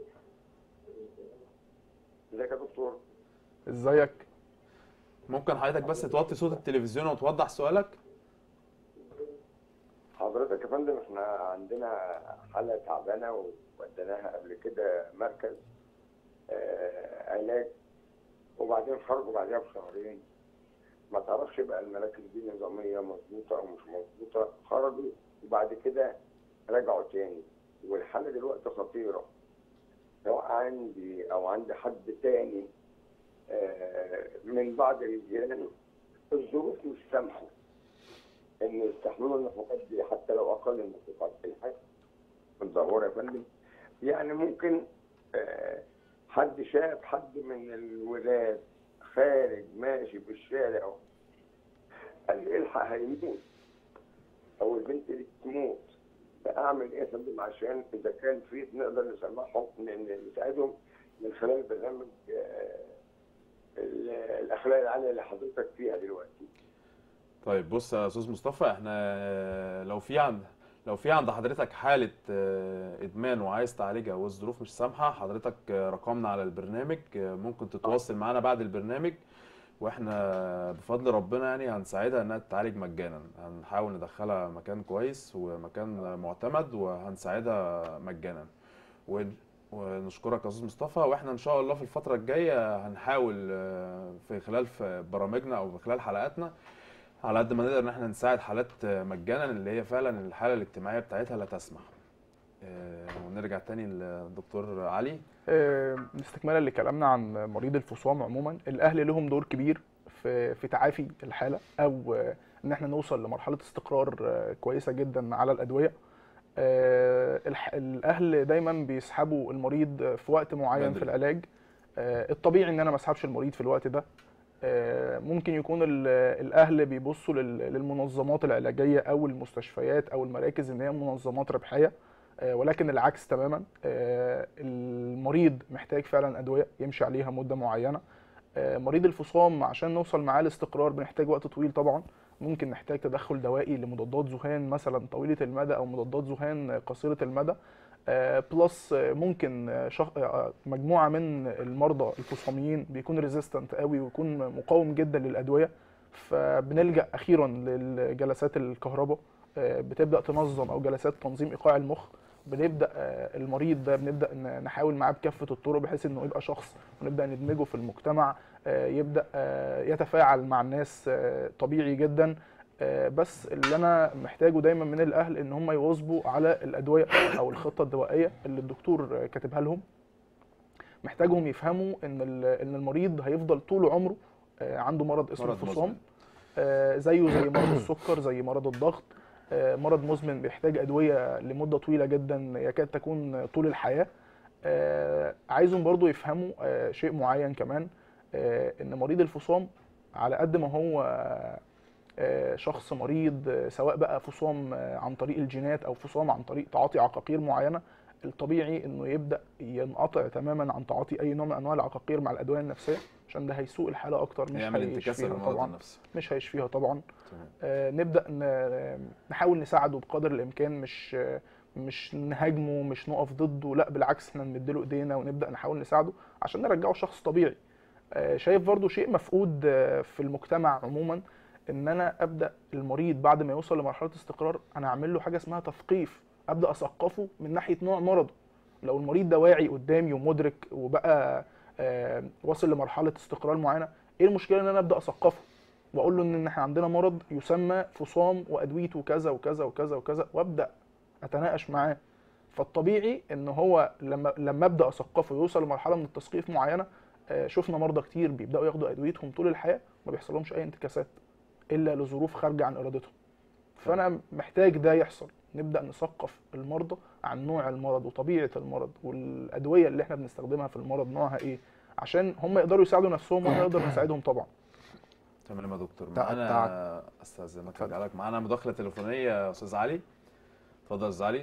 ازيك يا دكتور ازيك ممكن حضرتك بس توطي صوت التلفزيون وتوضح سؤالك حضرتك يا فندم احنا عندنا حالة تعبانة ووديناها قبل كده مركز آه علاج وبعدين خرجوا بعدها بشهرين ما تعرفش بقى المراكز دي نظامية مظبوطة أو مش مظبوطة خرجوا وبعد كده رجعوا تاني والحالة دلوقتي خطيرة سواء عندي أو عند حد تاني آه من بعض الجيران الظروف مش سامحة ان يستحملوا النفقات دي حتى لو اقل النفقات في الحاجه متدهوره يا فندم يعني ممكن آه، حد شاف حد من الولاد خارج ماشي في الشارع قال لي الحق هيموت او البنت دي تموت فاعمل ايه يا فندم عشان اذا كان في نقدر نسمعهم ن- ن- نساعدهم من خلال برنامج آه، ال- الاخلاق العاليه اللي حضرتك فيها دلوقتي طيب بص يا استاذ مصطفى احنا لو في عند لو في عند حضرتك حالة آه، إدمان وعايز تعالجها والظروف مش سامحة حضرتك آه، رقمنا على البرنامج آه، ممكن تتواصل معانا بعد البرنامج واحنا بفضل ربنا يعني هنساعدها انها تتعالج مجانا هنحاول ندخلها مكان كويس ومكان معتمد وهنساعدها مجانا ون- ونشكرك يا استاذ مصطفى واحنا ان شاء الله في الفترة الجاية هنحاول آه، في خلال في برامجنا او في خلال حلقاتنا على قد ما نقدر ان احنا نساعد حالات مجانا اللي هي فعلا الحاله الاجتماعيه بتاعتها لا تسمح آه، ونرجع تاني للدكتور علي آه، استكمالا لكلامنا عن مريض الفصام عموما الاهل لهم دور كبير في في تعافي الحاله او آه، ان احنا نوصل لمرحله استقرار آه، كويسه جدا على الادويه آه، الح- الاهل دايما بيسحبوا المريض في وقت معين في بدري. العلاج آه، الطبيعي ان انا ما اسحبش المريض في الوقت ده آه، ممكن يكون ال- الاهل بيبصوا لل- للمنظمات العلاجيه او المستشفيات او المراكز ان هي منظمات ربحيه آه، ولكن العكس تماما آه، المريض محتاج فعلا ادويه يمشي عليها مده معينه آه، مريض الفصام عشان نوصل معاه لاستقرار بنحتاج وقت طويل طبعا ممكن نحتاج تدخل دوائي لمضادات ذهان مثلا طويله المدى او مضادات ذهان قصيره المدى آه، بلس آه، ممكن آه، شخ... آه، مجموعه من المرضى الفصاميين بيكون ريزيستنت قوي ويكون مقاوم جدا للادويه فبنلجا اخيرا للجلسات الكهرباء آه، بتبدا تنظم او جلسات تنظيم ايقاع المخ بنبدا آه، المريض ده بنبدا ن- نحاول معاه بكافه الطرق بحيث انه يبقى شخص ونبدا ندمجه في المجتمع آه، يبدا آه، يتفاعل مع الناس آه، طبيعي جدا آه، بس اللي انا محتاجه دايما من الاهل ان هم يواظبوا على الادويه او الخطه الدوائيه اللي الدكتور آه، كاتبها لهم محتاجهم يفهموا ان ال- ان المريض هيفضل طول عمره آه، عنده مرض اسمه مرض الفصام مزمن. آه، زيه زي مرض السكر زي مرض الضغط آه، مرض مزمن بيحتاج ادويه لمده طويله جدا يكاد تكون طول الحياه آه، عايزهم برضو يفهموا آه، شيء معين كمان آه، ان مريض الفصام على قد ما هو آه، شخص مريض آه، سواء بقى فصام آه، عن طريق الجينات او فصام عن طريق تعاطي عقاقير معينه الطبيعي انه يبدا ينقطع تماما عن تعاطي اي نوع من انواع العقاقير مع الادويه النفسيه عشان ده هيسوء الحاله اكتر مش يعمل انتكاسه هيشفيها للمرض طبعا النفسي مش هيشفيها طبعا تمام آه، نبدا ن- نحاول نساعده بقدر الامكان مش آه، مش نهاجمه مش نقف ضده لا بالعكس احنا نمدله ايدينا ونبدا نحاول نساعده عشان نرجعه شخص طبيعي آه، شايف برضو شيء مفقود آه، في المجتمع عموما ان انا ابدا المريض بعد ما يوصل لمرحله استقرار انا اعمل له حاجه اسمها تثقيف ابدا اثقفه من ناحيه نوع مرضه لو المريض ده واعي قدامي ومدرك وبقى آه، واصل لمرحله استقرار معينه ايه المشكله ان انا ابدا اثقفه واقول له ان احنا عندنا مرض يسمى فصام وادويته كذا وكذا وكذا وكذا وابدا اتناقش معاه فالطبيعي ان هو لما لما ابدا اثقفه يوصل لمرحله من التثقيف معينه آه، شفنا مرضى كتير بيبداوا ياخدوا ادويتهم طول الحياه ما بيحصلهمش اي انتكاسات الا لظروف خارجه عن ارادتهم فانا محتاج ده يحصل نبدا نثقف المرضى عن نوع المرض وطبيعه المرض والادويه اللي احنا بنستخدمها في المرض نوعها ايه عشان هم يقدروا يساعدوا نفسهم واحنا نقدر نساعدهم طبعا تمام يا دكتور تع- معانا استاذ ما اتفضل. ترجع لك معانا مداخله تليفونيه يا استاذ علي اتفضل يا استاذ علي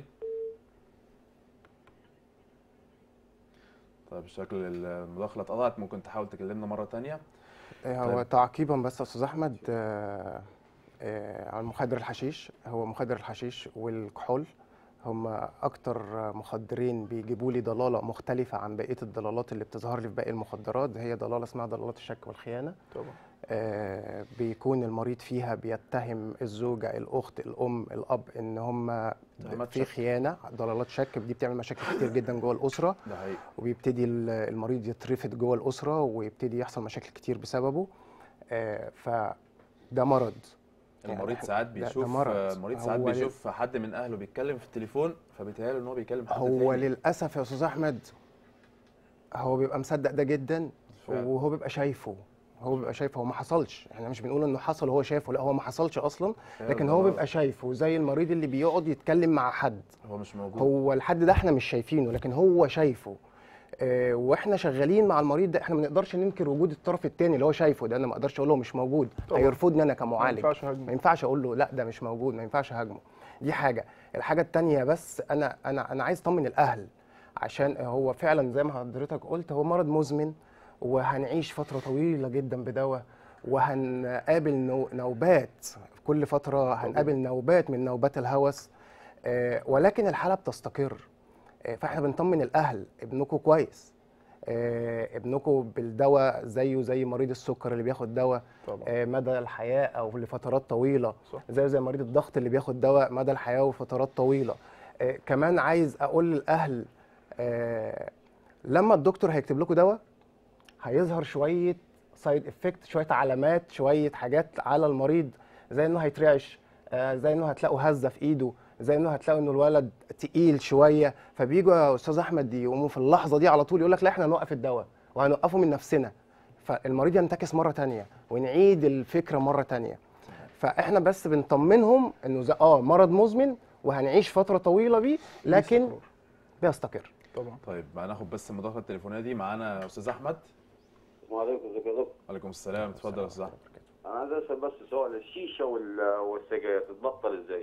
طيب شكل المداخله اتقطعت ممكن تحاول تكلمنا مره تانية آه، هو تعقيبا بس يا استاذ احمد آه، آه، عن مخدر الحشيش هو مخدر الحشيش والكحول هم اكتر مخدرين بيجيبوا لي ضلاله مختلفه عن بقيه الضلالات اللي بتظهر لي في باقي المخدرات هي ضلاله اسمها ضلالات الشك والخيانه طبعا آه، بيكون المريض فيها بيتهم الزوجه الاخت الام الاب ان هم اتهامات في شك. خيانه ضلالات شك دي بتعمل مشاكل كتير جدا جوه الاسره ده حقيقي وبيبتدي ال- المريض يترفد جوه الاسره ويبتدي يحصل مشاكل كتير بسببه آه، فده مرض يعني المريض إحنا- ساعات ده- ده بيشوف مرض. المريض ساعات هو لل- بيشوف حد من اهله بيتكلم في التليفون فبيتهيأله ان هو بيكلم حد هو تاني للاسف يا استاذ احمد هو بيبقى مصدق ده جدا فعلا. وهو بيبقى شايفه هو بيبقى شايفه هو ما حصلش احنا مش بنقول انه حصل وهو شايفه لا هو ما حصلش اصلا فعلا لكن ده هو مرض. بيبقى شايفه زي المريض اللي بيقعد يتكلم مع حد هو مش موجود هو الحد ده احنا مش شايفينه لكن هو شايفه اه واحنا شغالين مع المريض ده احنا ما نقدرش ننكر وجود الطرف الثاني اللي هو شايفه ده انا ما اقدرش اقول له مش موجود طبعا. هيرفضني انا ما كمعالج ينفعش ما هجمه ينفعش اقول له لا ده مش موجود ما ينفعش هاجمه دي حاجه الحاجه التانية بس انا انا انا عايز اطمن الاهل عشان هو فعلا زي ما حضرتك قلت هو مرض مزمن وهنعيش فتره طويله جدا بدواء وهنقابل نو- نوبات كل فتره هنقابل نوبات من نوبات الهوس آه، ولكن الحاله بتستقر آه، فاحنا بنطمن الاهل ابنكم كويس آه، ابنكم بالدواء زيه زي مريض السكر اللي بياخد دواء طبعا آه، مدى الحياه او لفترات طويله صح. زي زي مريض الضغط اللي بياخد دواء مدى الحياه وفترات طويله آه، كمان عايز اقول للاهل آه، لما الدكتور هيكتب لكم دواء هيظهر شويه سايد افكت شويه علامات شويه حاجات على المريض زي انه هيترعش آه، زي انه هتلاقوا هزه في ايده زي انه هتلاقوا انه الولد تقيل شويه فبيجوا يا استاذ احمد يقوموا في اللحظه دي على طول يقول لك لا احنا هنوقف الدواء وهنوقفه من نفسنا فالمريض ينتكس مره تانية ونعيد الفكره مره تانية فاحنا بس بنطمنهم انه زي اه مرض مزمن وهنعيش فتره طويله بيه لكن باستمرار. بيستقر طبعا طيب هناخد بس المداخله التليفونيه دي معانا استاذ احمد السلام عليكم ازيك يا دكتور وعليكم السلام اتفضل يا استاذ احمد انا عايز اسال بس سؤال الشيشه وال- والسجاير تتبطل ازاي؟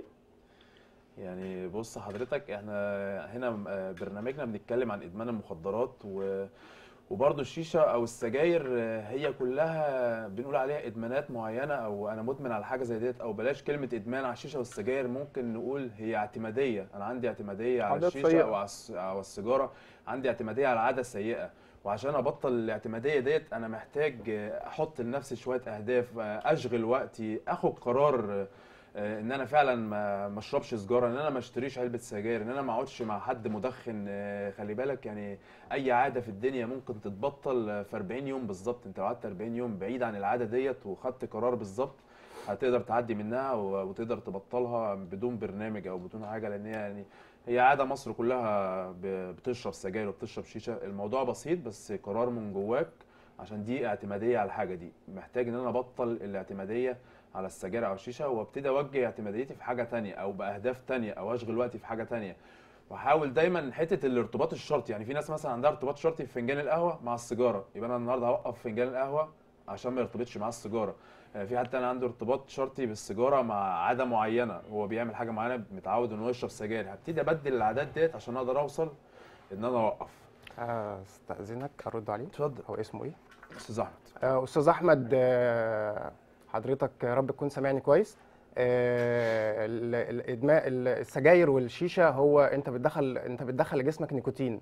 يعني بص حضرتك احنا هنا آه، برنامجنا بنتكلم عن ادمان المخدرات و... وبرضه الشيشه او السجاير آه، هي كلها بنقول عليها ادمانات معينه او انا مدمن على حاجه زي ديت او بلاش كلمه ادمان على الشيشه والسجاير ممكن نقول هي اعتماديه انا عندي اعتماديه على عادات الشيشه سيئة. او على الس- او السيجاره عندي اعتماديه على عاده سيئه وعشان ابطل الاعتماديه ديت انا محتاج آه، احط لنفسي شويه اهداف آه، اشغل وقتي اخد قرار آه، آه، ان انا فعلا ما ما اشربش سجاره ان انا ما اشتريش علبه سجاير ان انا ما اقعدش مع حد مدخن آه، خلي بالك يعني اي عاده في الدنيا ممكن تتبطل آه، في 40 يوم بالظبط انت لو قعدت 40 يوم بعيد عن العاده ديت وخدت قرار بالظبط هتقدر تعدي منها و- وتقدر تبطلها بدون برنامج او بدون حاجه لان هي يعني هي عاده مصر كلها ب- بتشرب سجاير وبتشرب شيشه الموضوع بسيط بس قرار من جواك عشان دي اعتماديه على الحاجه دي محتاج ان انا ابطل الاعتماديه على السجاير او الشيشه وابتدي اوجه اعتماديتي في حاجه تانية او باهداف تانية او اشغل وقتي في حاجه تانية واحاول دايما حته الارتباط الشرطي يعني في ناس مثلا عندها ارتباط شرطي في فنجان القهوه مع السيجاره يبقى انا النهارده هوقف فنجان القهوه عشان ما يرتبطش معاه السيجاره آه، في حد تاني عنده ارتباط شرطي بالسيجاره مع عاده معينه هو بيعمل حاجه معينه متعود انه يشرب سجاير هبتدي ابدل العادات ديت عشان اقدر اوصل ان انا اوقف آه، استاذنك ارد عليه اتفضل هو اسمه ايه استاذ احمد آه، استاذ احمد آه، حضرتك يا رب تكون سامعني كويس آه، ال- الادمان ال- السجاير والشيشه هو انت بتدخل انت بتدخل لجسمك نيكوتين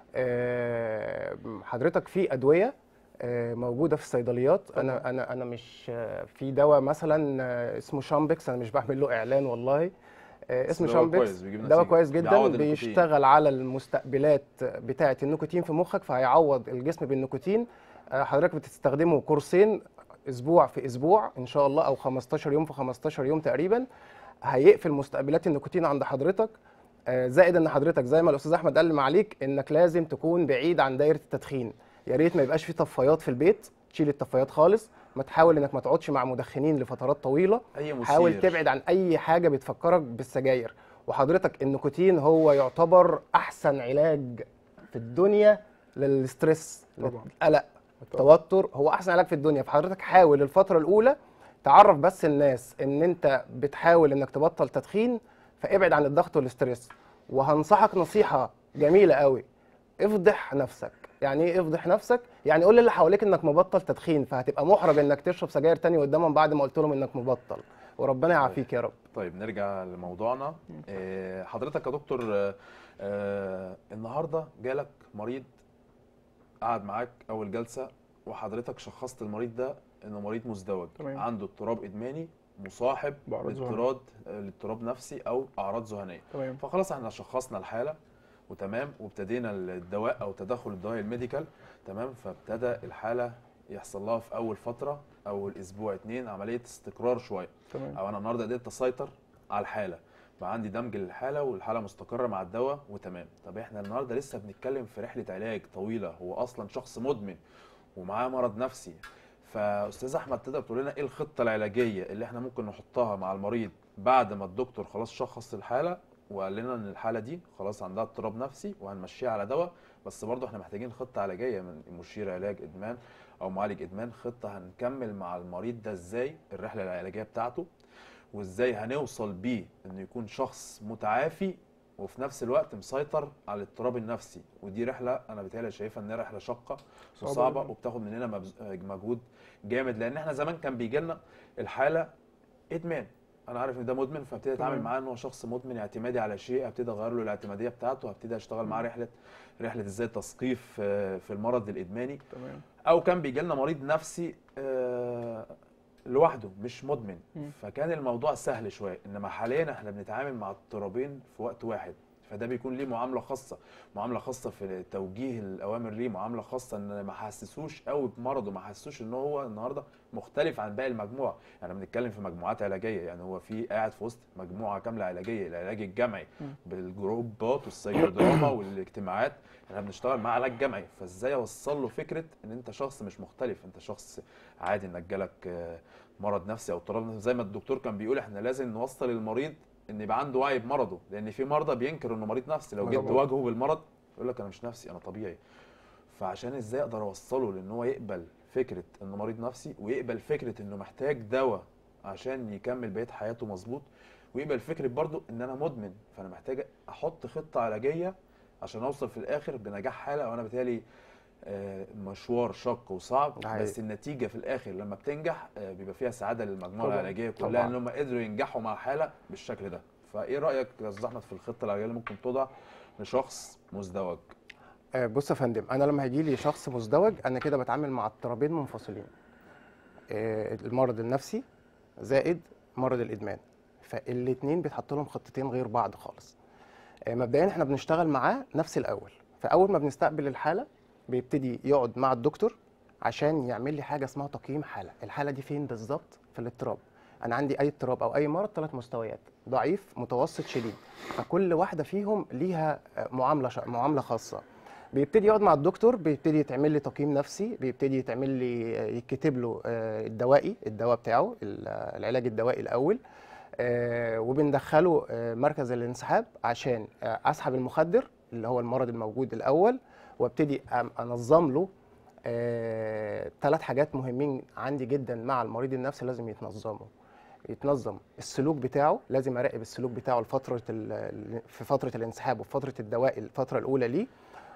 آه، حضرتك في ادويه آه، موجوده في الصيدليات انا انا انا مش آه، في دواء مثلا آه، اسمه شامبكس انا مش بعمل له اعلان والله آه، اسمه دواء شامبكس كويس، بيجيب دواء نتيجة. كويس جدا بيعوض النيكوتين. بيشتغل على المستقبلات بتاعه النيكوتين في مخك فهيعوض الجسم بالنيكوتين آه، حضرتك بتستخدمه كورسين اسبوع في اسبوع ان شاء الله او 15 يوم في 15 يوم تقريبا هيقفل مستقبلات النيكوتين عند حضرتك آه، زائد ان حضرتك زي ما الاستاذ احمد قال معاليك انك لازم تكون بعيد عن دايره التدخين يا ريت ما يبقاش في طفايات في البيت تشيل الطفايات خالص ما تحاول انك ما تقعدش مع مدخنين لفترات طويله اي مثير حاول تبعد عن اي حاجه بتفكرك بالسجاير وحضرتك النيكوتين هو يعتبر احسن علاج في الدنيا للستريس طبعا. للقلق التوتر هو احسن علاج في الدنيا فحضرتك حاول الفتره الاولى تعرف بس الناس ان انت بتحاول انك تبطل تدخين فابعد عن الضغط والستريس وهنصحك نصيحه جميله قوي افضح نفسك يعني ايه افضح نفسك يعني قول للي حواليك انك مبطل تدخين فهتبقى محرج انك تشرب سجاير تاني قدامهم بعد ما قلت لهم انك مبطل وربنا يعافيك يا رب طيب نرجع لموضوعنا آه، حضرتك يا دكتور آه، آه، النهارده جالك مريض قعد معاك اول جلسه وحضرتك شخصت المريض ده انه مريض مزدوج تمام. عنده اضطراب ادماني مصاحب بأعراض ذهنية. لاضطراب آه، لاضطراب نفسي او اعراض ذهنيه تمام فخلاص احنا شخصنا الحاله وتمام وابتدينا الدواء او تدخل الدواء الميديكال تمام فابتدى الحاله يحصل لها في اول فتره اول اسبوع اتنين عمليه استقرار شويه تمام او انا النهارده قدرت اسيطر على الحاله بقى عندي دمج للحاله والحاله مستقره مع الدواء وتمام طب احنا النهارده لسه بنتكلم في رحله علاج طويله هو اصلا شخص مدمن ومعاه مرض نفسي فاستاذ احمد تقدر تقول لنا ايه الخطه العلاجيه اللي احنا ممكن نحطها مع المريض بعد ما الدكتور خلاص شخص الحاله وقال لنا ان الحاله دي خلاص عندها اضطراب نفسي وهنمشيها على دواء بس برضه احنا محتاجين خطه علاجيه من مشير علاج ادمان او معالج ادمان خطه هنكمل مع المريض ده ازاي الرحله العلاجيه بتاعته وازاي هنوصل بيه انه يكون شخص متعافي وفي نفس الوقت مسيطر على الاضطراب النفسي ودي رحله انا بتهيألي شايفها انها رحله شاقه صعبة وصعبه جداً. وبتاخد مننا مبز- مجهود جامد لان احنا زمان كان بيجي لنا الحاله ادمان انا عارف ان ده مدمن فابتدي اتعامل تمام. معاه ان هو شخص مدمن اعتمادي على شيء ابتدي اغير له الاعتماديه بتاعته ابتدي اشتغل معاه رحله رحله ازاي تثقيف آه، في المرض الادماني تمام او كان بيجي لنا مريض نفسي آه، لوحده مش مدمن مم. فكان الموضوع سهل شويه انما حاليا احنا بنتعامل مع اضطرابين في وقت واحد فده بيكون ليه معامله خاصه معامله خاصه في توجيه الاوامر ليه معامله خاصه ان ما حسسوش قوي بمرضه ما حسسوش ان هو النهارده مختلف عن باقي المجموعه يعني بنتكلم في مجموعات علاجيه يعني هو في قاعد في وسط مجموعه كامله علاجيه العلاج الجمعي مم. بالجروبات والسيكودراما والاجتماعات احنا بنشتغل مع علاج جمعي فازاي اوصل له فكره ان انت شخص مش مختلف انت شخص عادي انك جالك آه، مرض نفسي او اضطراب نفسي زي ما الدكتور كان بيقول احنا لازم نوصل المريض ان يبقى عنده وعي بمرضه لان في مرضى بينكر انه مريض نفسي لو جيت طبعاً. تواجهه بالمرض يقول لك انا مش نفسي انا طبيعي فعشان ازاي اقدر اوصله لان هو يقبل فكره انه مريض نفسي ويقبل فكره انه محتاج دواء عشان يكمل بقيه حياته مظبوط ويقبل فكره برضو ان انا مدمن فانا محتاج احط خطه علاجيه عشان اوصل في الاخر بنجاح حاله وانا بالتالي آه، مشوار شق وصعب ده حقيقي. بس النتيجه في الاخر لما بتنجح آه، بيبقى فيها سعاده للمجموعه طبعاً. العلاجيه طبعاً. كلها ان هم قدروا ينجحوا مع حاله بالشكل ده فايه رايك يا استاذ احمد في الخطه العلاجيه اللي ممكن توضع لشخص مزدوج آه، بص يا فندم انا لما هيجي لي شخص مزدوج انا كده بتعامل مع اضطرابين منفصلين آه، المرض النفسي زائد مرض الادمان فالاثنين بيتحط لهم خطتين غير بعض خالص آه، مبدئيا احنا بنشتغل معاه نفس الاول فاول ما بنستقبل الحاله بيبتدي يقعد مع الدكتور عشان يعمل لي حاجه اسمها تقييم حاله الحاله دي فين بالظبط في الاضطراب انا عندي اي اضطراب او اي مرض ثلاث مستويات ضعيف متوسط شديد فكل واحده فيهم ليها آه، معامله ش- معامله خاصه بيبتدي يقعد مع الدكتور بيبتدي يتعمل لي تقييم نفسي بيبتدي يتعمل لي يكتب له آه، الدوائي الدواء بتاعه ال- العلاج الدوائي الاول آه، وبندخله آه، مركز الانسحاب عشان آه، اسحب المخدر اللي هو المرض الموجود الاول وابتدي أم- انظم له ثلاث حاجات مهمين عندي جدا مع المريض النفسي لازم يتنظموا يتنظم السلوك بتاعه لازم اراقب السلوك بتاعه لفتره ال- في فتره الانسحاب وفي فتره الدواء الفتره الاولى ليه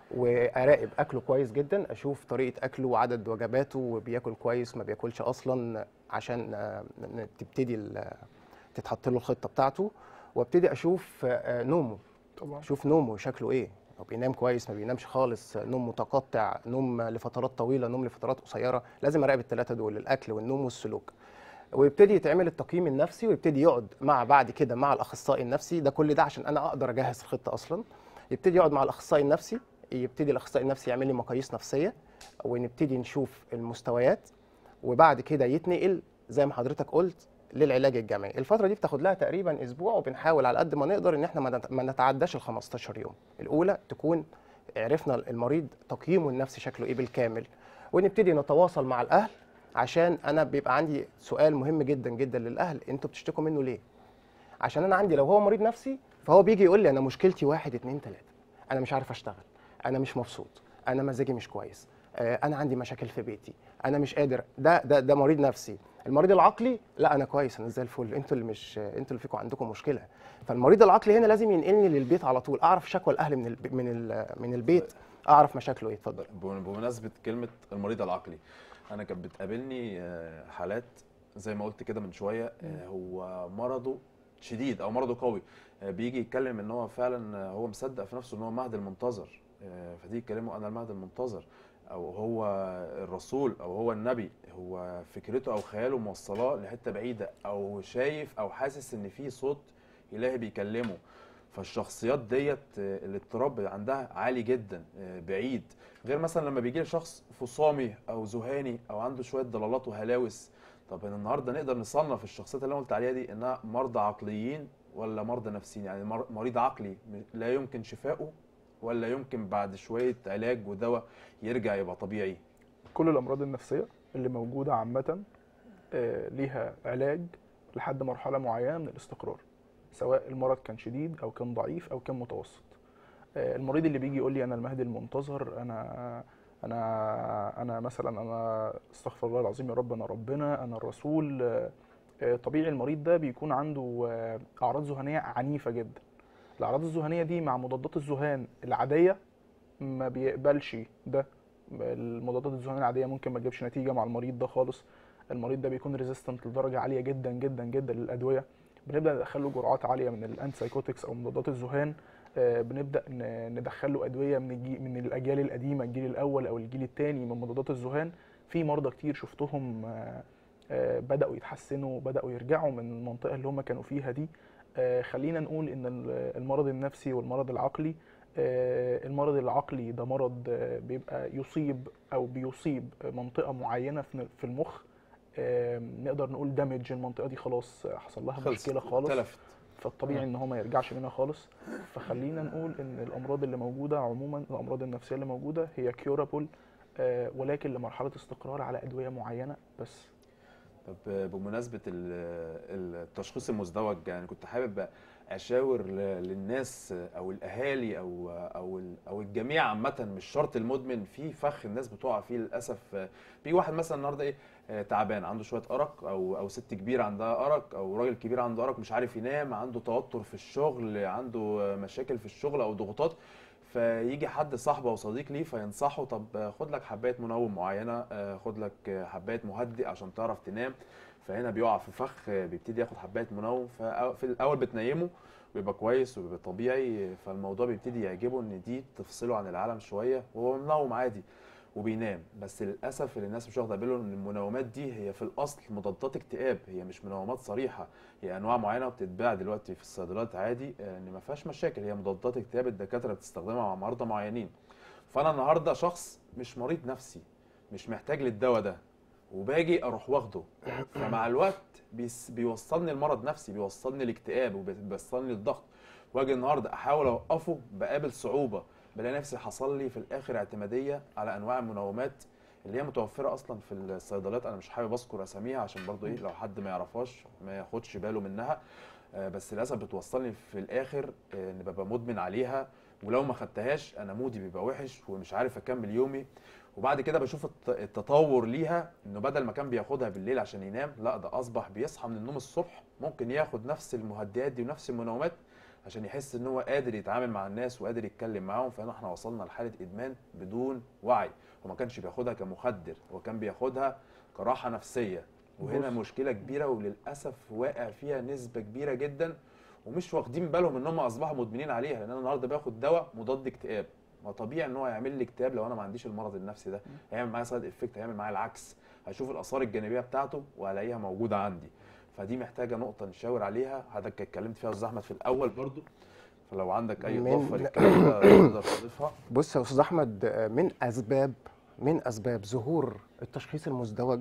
واراقب اكله كويس جدا اشوف طريقه اكله وعدد وجباته وبياكل كويس ما بياكلش اصلا عشان آه، ن- تبتدي ال- تتحط له الخطه بتاعته وابتدي اشوف آه، نومه طبعا اشوف نومه شكله ايه لو بينام كويس ما بينامش خالص نوم متقطع نوم لفترات طويله نوم لفترات قصيره لازم اراقب الثلاثه دول الاكل والنوم والسلوك ويبتدي يتعمل التقييم النفسي ويبتدي يقعد مع بعد كده مع الاخصائي النفسي ده كل ده عشان انا اقدر اجهز الخطه اصلا يبتدي يقعد مع الاخصائي النفسي يبتدي الاخصائي النفسي يعمل لي مقاييس نفسيه ونبتدي نشوف المستويات وبعد كده يتنقل زي ما حضرتك قلت للعلاج الجمعي الفتره دي بتاخد لها تقريبا اسبوع وبنحاول على قد ما نقدر ان احنا ما نت- ما نتعداش ال 15 يوم الاولى تكون عرفنا المريض تقييمه النفسي شكله ايه بالكامل ونبتدي نتواصل مع الاهل عشان انا بيبقى عندي سؤال مهم جدا جدا للاهل انتوا بتشتكوا منه ليه عشان انا عندي لو هو مريض نفسي فهو بيجي يقول لي انا مشكلتي واحد اتنين تلاته انا مش عارف اشتغل انا مش مبسوط انا مزاجي مش كويس آه، انا عندي مشاكل في بيتي انا مش قادر ده ده ده مريض نفسي المريض العقلي لا انا كويس انا زي الفل انتوا اللي مش انتوا اللي فيكم عندكم مشكله فالمريض العقلي هنا لازم ينقلني للبيت على طول اعرف شكوى الاهل من الب... من ال... من البيت اعرف مشاكله ايه اتفضل بم- بمناسبه كلمه المريض العقلي انا كانت بتقابلني آه، حالات زي ما قلت كده من شويه آه، هو مرضه شديد او مرضه قوي آه، بيجي يتكلم ان هو فعلا آه، هو مصدق في نفسه ان هو مهد المنتظر آه، فتيجي يكلمه انا المهد المنتظر او هو الرسول او هو النبي هو فكرته او خياله موصلاه لحته بعيده او شايف او حاسس ان في صوت الهي بيكلمه فالشخصيات ديت آه، الاضطراب عندها عالي جدا آه، بعيد غير مثلا لما بيجي لي شخص فصامي او ذهاني او عنده شويه ضلالات وهلاوس طب أنا النهارده نقدر نصنف الشخصيات اللي انا قلت عليها دي انها مرضى عقليين ولا مرضى نفسيين يعني مر- مريض عقلي م- لا يمكن شفائه ولا يمكن بعد شويه علاج ودواء يرجع يبقى طبيعي كل الامراض النفسيه اللي موجوده عامه آه، ليها علاج لحد مرحله معينه من الاستقرار سواء المرض كان شديد او كان ضعيف او كان متوسط آه، المريض اللي بيجي يقول لي انا المهدي المنتظر انا انا انا مثلا انا استغفر الله العظيم يا رب انا ربنا انا الرسول آه، آه، طبيعي المريض ده بيكون عنده آه، اعراض ذهانيه عنيفه جدا الاعراض الذهانيه دي مع مضادات الذهان العاديه ما بيقبلش ده المضادات الذهانيه العاديه ممكن ما تجيبش نتيجه مع المريض ده خالص المريض ده بيكون ريزيستنت لدرجه عاليه جدا جدا جدا للادويه بنبدا ندخل له جرعات عاليه من الانسايكوتكس او مضادات الذهان آه، بنبدا ن- ندخل له ادويه من الجي من الاجيال القديمه الجيل الاول او الجيل الثاني من مضادات الذهان في مرضى كتير شفتهم آه، آه، بداوا يتحسنوا بداوا يرجعوا من المنطقه اللي هم كانوا فيها دي آه، خلينا نقول ان ال- المرض النفسي والمرض العقلي آه، المرض العقلي ده مرض آه، بيبقى يصيب او بيصيب منطقه معينه في في المخ آه، نقدر نقول دامج المنطقه دي خلاص حصل لها خلص مشكله خالص تلفت فالطبيعي ان هو ما يرجعش منها خالص فخلينا نقول ان الامراض اللي موجوده عموما الامراض النفسيه اللي موجوده هي كيورابل ولكن لمرحله استقرار على ادويه معينه بس طب بمناسبة ال- التشخيص المزدوج يعني كنت حابب أشاور ل- للناس أو الأهالي أو أو ال- أو الجميع عامة مش شرط المدمن في فخ الناس بتقع فيه للأسف بيجي واحد مثلا النهارده إيه آه، تعبان عنده شوية أرق أو أو ست كبيرة عندها أرق أو راجل كبير عنده أرق مش عارف ينام عنده توتر في الشغل عنده مشاكل في الشغل أو ضغوطات فيجي حد صاحبه او صديق ليه فينصحه طب خد لك حبايه منوم معينه آه، خد لك حبايه مهدئ عشان تعرف تنام فهنا بيقع في فخ آه، بيبتدي ياخد حبايه منوم ففي الاول بتنيمه بيبقى كويس وبيبقى طبيعي فالموضوع بيبتدي يعجبه ان دي تفصله عن العالم شويه وهو منوم عادي وبينام بس للاسف اللي الناس مش واخده بالهم ان المنومات دي هي في الاصل مضادات اكتئاب هي مش منومات صريحه هي انواع معينه بتتباع دلوقتي في الصيدليات عادي آه، ان ما فيهاش مشاكل هي مضادات اكتئاب الدكاتره بتستخدمها مع مرضى معينين فانا النهارده شخص مش مريض نفسي مش محتاج للدواء ده وباجي اروح واخده فمع الوقت بيس بيوصلني المرض نفسي بيوصلني الاكتئاب وبيوصلني الضغط واجي النهارده احاول اوقفه بقابل صعوبه بلاقي نفسي حصل لي في الاخر اعتماديه على انواع المنومات اللي هي متوفره اصلا في الصيدليات انا مش حابب اذكر اساميها عشان برضو ايه لو حد ما يعرفهاش ما ياخدش باله منها آه، بس للاسف بتوصلني في الاخر آه، ان ببقى مدمن عليها ولو ما خدتهاش انا مودي بيبقى وحش ومش عارف اكمل يومي وبعد كده بشوف الت- التطور ليها انه بدل ما كان بياخدها بالليل عشان ينام لا ده اصبح بيصحى من النوم الصبح ممكن ياخد نفس المهدئات دي ونفس المنومات عشان يحس ان هو قادر يتعامل مع الناس وقادر يتكلم معاهم فهنا احنا وصلنا لحاله ادمان بدون وعي هو ما كانش بياخدها كمخدر هو كان بياخدها كراحه نفسيه وهنا بص. مشكله كبيره وللاسف واقع فيها نسبه كبيره جدا ومش واخدين بالهم ان هم اصبحوا مدمنين عليها لان انا النهارده باخد دواء مضاد اكتئاب ما طبيعي ان هو يعمل لي اكتئاب لو انا ما عنديش المرض النفسي ده هيعمل معايا سايد افكت هيعمل معايا العكس هشوف الاثار الجانبيه بتاعته والاقيها موجوده عندي فدي محتاجه نقطه نشاور عليها حضرتك اتكلمت فيها يا استاذ احمد في الاول برضو فلو عندك اي من- اضافه للكلام ده تقدر تضيفها بص يا استاذ احمد آه، من اسباب من اسباب ظهور التشخيص المزدوج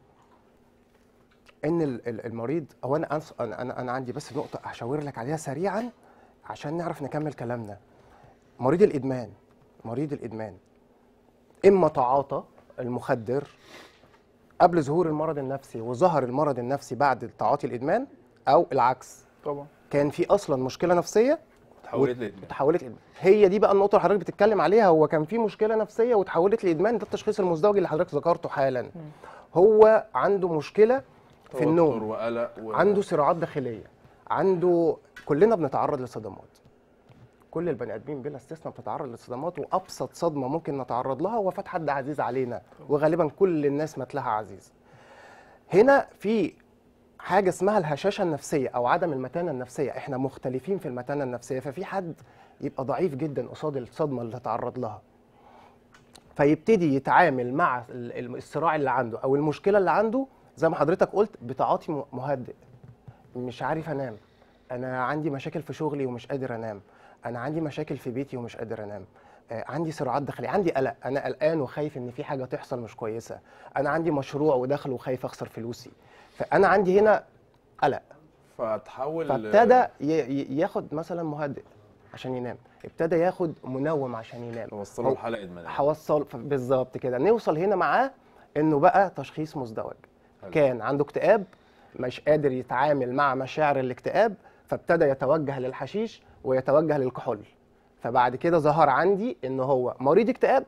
ان ال- ال- المريض او انا أنص- انا انا أنا عندي بس نقطه هشاور لك عليها سريعا عشان نعرف نكمل كلامنا مريض الادمان مريض الادمان اما تعاطى المخدر قبل ظهور المرض النفسي وظهر المرض النفسي بعد تعاطي الادمان او العكس طبعا كان في اصلا مشكله نفسيه تحولت لادمان تحولت لادمان هي دي بقى النقطه اللي حضرتك بتتكلم عليها هو كان في مشكله نفسيه وتحولت لادمان ده التشخيص المزدوج اللي حضرتك ذكرته حالا هو عنده مشكله في توتر النوم وقلق و... عنده صراعات داخليه عنده كلنا بنتعرض لصدمات كل البني ادمين بلا استثناء بتتعرض لصدمات وابسط صدمه ممكن نتعرض لها وفاه حد عزيز علينا وغالبا كل الناس مات لها عزيز هنا في حاجه اسمها الهشاشه النفسيه او عدم المتانه النفسيه احنا مختلفين في المتانه النفسيه ففي حد يبقى ضعيف جدا قصاد الصدمه اللي تعرض لها فيبتدي يتعامل مع ال- ال- الصراع اللي عنده او المشكله اللي عنده زي ما حضرتك قلت بتعاطي م- مهدئ مش عارف انام انا عندي مشاكل في شغلي ومش قادر انام انا عندي مشاكل في بيتي ومش قادر انام آه، عندي صراعات داخليه عندي قلق انا قلقان وخايف ان في حاجه تحصل مش كويسه انا عندي مشروع ودخل وخايف اخسر فلوسي فانا عندي هنا قلق فتحول فابتدى ي- ي- ياخد مثلا مهدئ عشان ينام ابتدى ياخد منوم عشان ينام وصله هو- لحاله ادمانيه هوصل ف- بالظبط كده نوصل هنا معاه انه بقى تشخيص مزدوج حلو. كان عنده اكتئاب مش قادر يتعامل مع مشاعر الاكتئاب فابتدى يتوجه للحشيش ويتوجه للكحول فبعد كده ظهر عندي ان هو مريض اكتئاب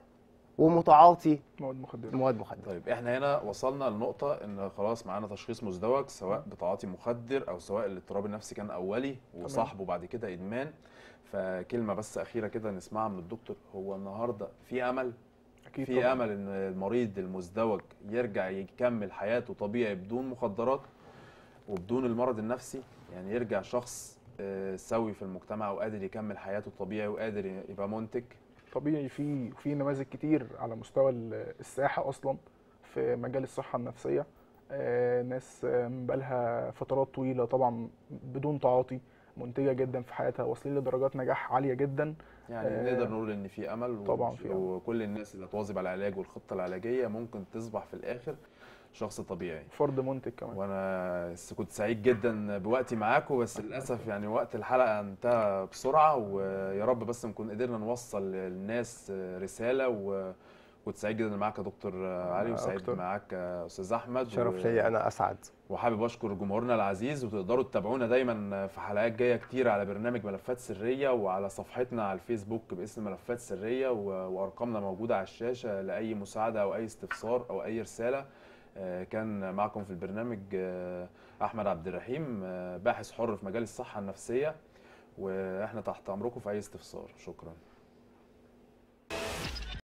ومتعاطي مواد مخدره مواد مخدره طيب احنا هنا وصلنا لنقطة ان خلاص معانا تشخيص مزدوج سواء بتعاطي مخدر او سواء الاضطراب النفسي كان اولي وصاحبه بعد كده ادمان فكلمة بس اخيرة كده نسمعها من الدكتور هو النهاردة في امل اكيد في طبعاً. امل ان المريض المزدوج يرجع يكمل حياته طبيعي بدون مخدرات وبدون المرض النفسي يعني يرجع شخص آه، سوي في المجتمع وقادر يكمل حياته طبيعي وقادر يبقى منتج طبيعي في في نماذج كتير على مستوى ال- الساحه اصلا في مجال الصحه النفسيه آه، ناس آه، بقالها فترات طويله طبعا بدون تعاطي منتجه جدا في حياتها واصلين لدرجات نجاح عاليه جدا يعني آه، نقدر نقول ان في امل طبعاً ومش- في أمل. وكل الناس اللي هتواظب على العلاج والخطه العلاجيه ممكن تصبح في الاخر شخص طبيعي فرد منتج كمان وانا س- كنت سعيد جدا بوقتي معاكم بس للاسف يعني وقت الحلقه انتهى بسرعه ويا رب بس نكون قدرنا نوصل للناس رساله وكنت سعيد جدا معاك يا دكتور علي أنا وسعيد أكتر. معاك يا استاذ احمد شرف و- ليا انا اسعد وحابب اشكر جمهورنا العزيز وتقدروا تتابعونا دايما في حلقات جايه كتير على برنامج ملفات سريه وعلى صفحتنا على الفيسبوك باسم ملفات سريه و- وارقامنا موجوده على الشاشه لاي مساعده او اي استفسار او اي رساله آه، كان معكم في البرنامج آه، احمد عبد الرحيم آه، باحث حر في مجال الصحه النفسيه واحنا تحت امركم في اي استفسار شكرا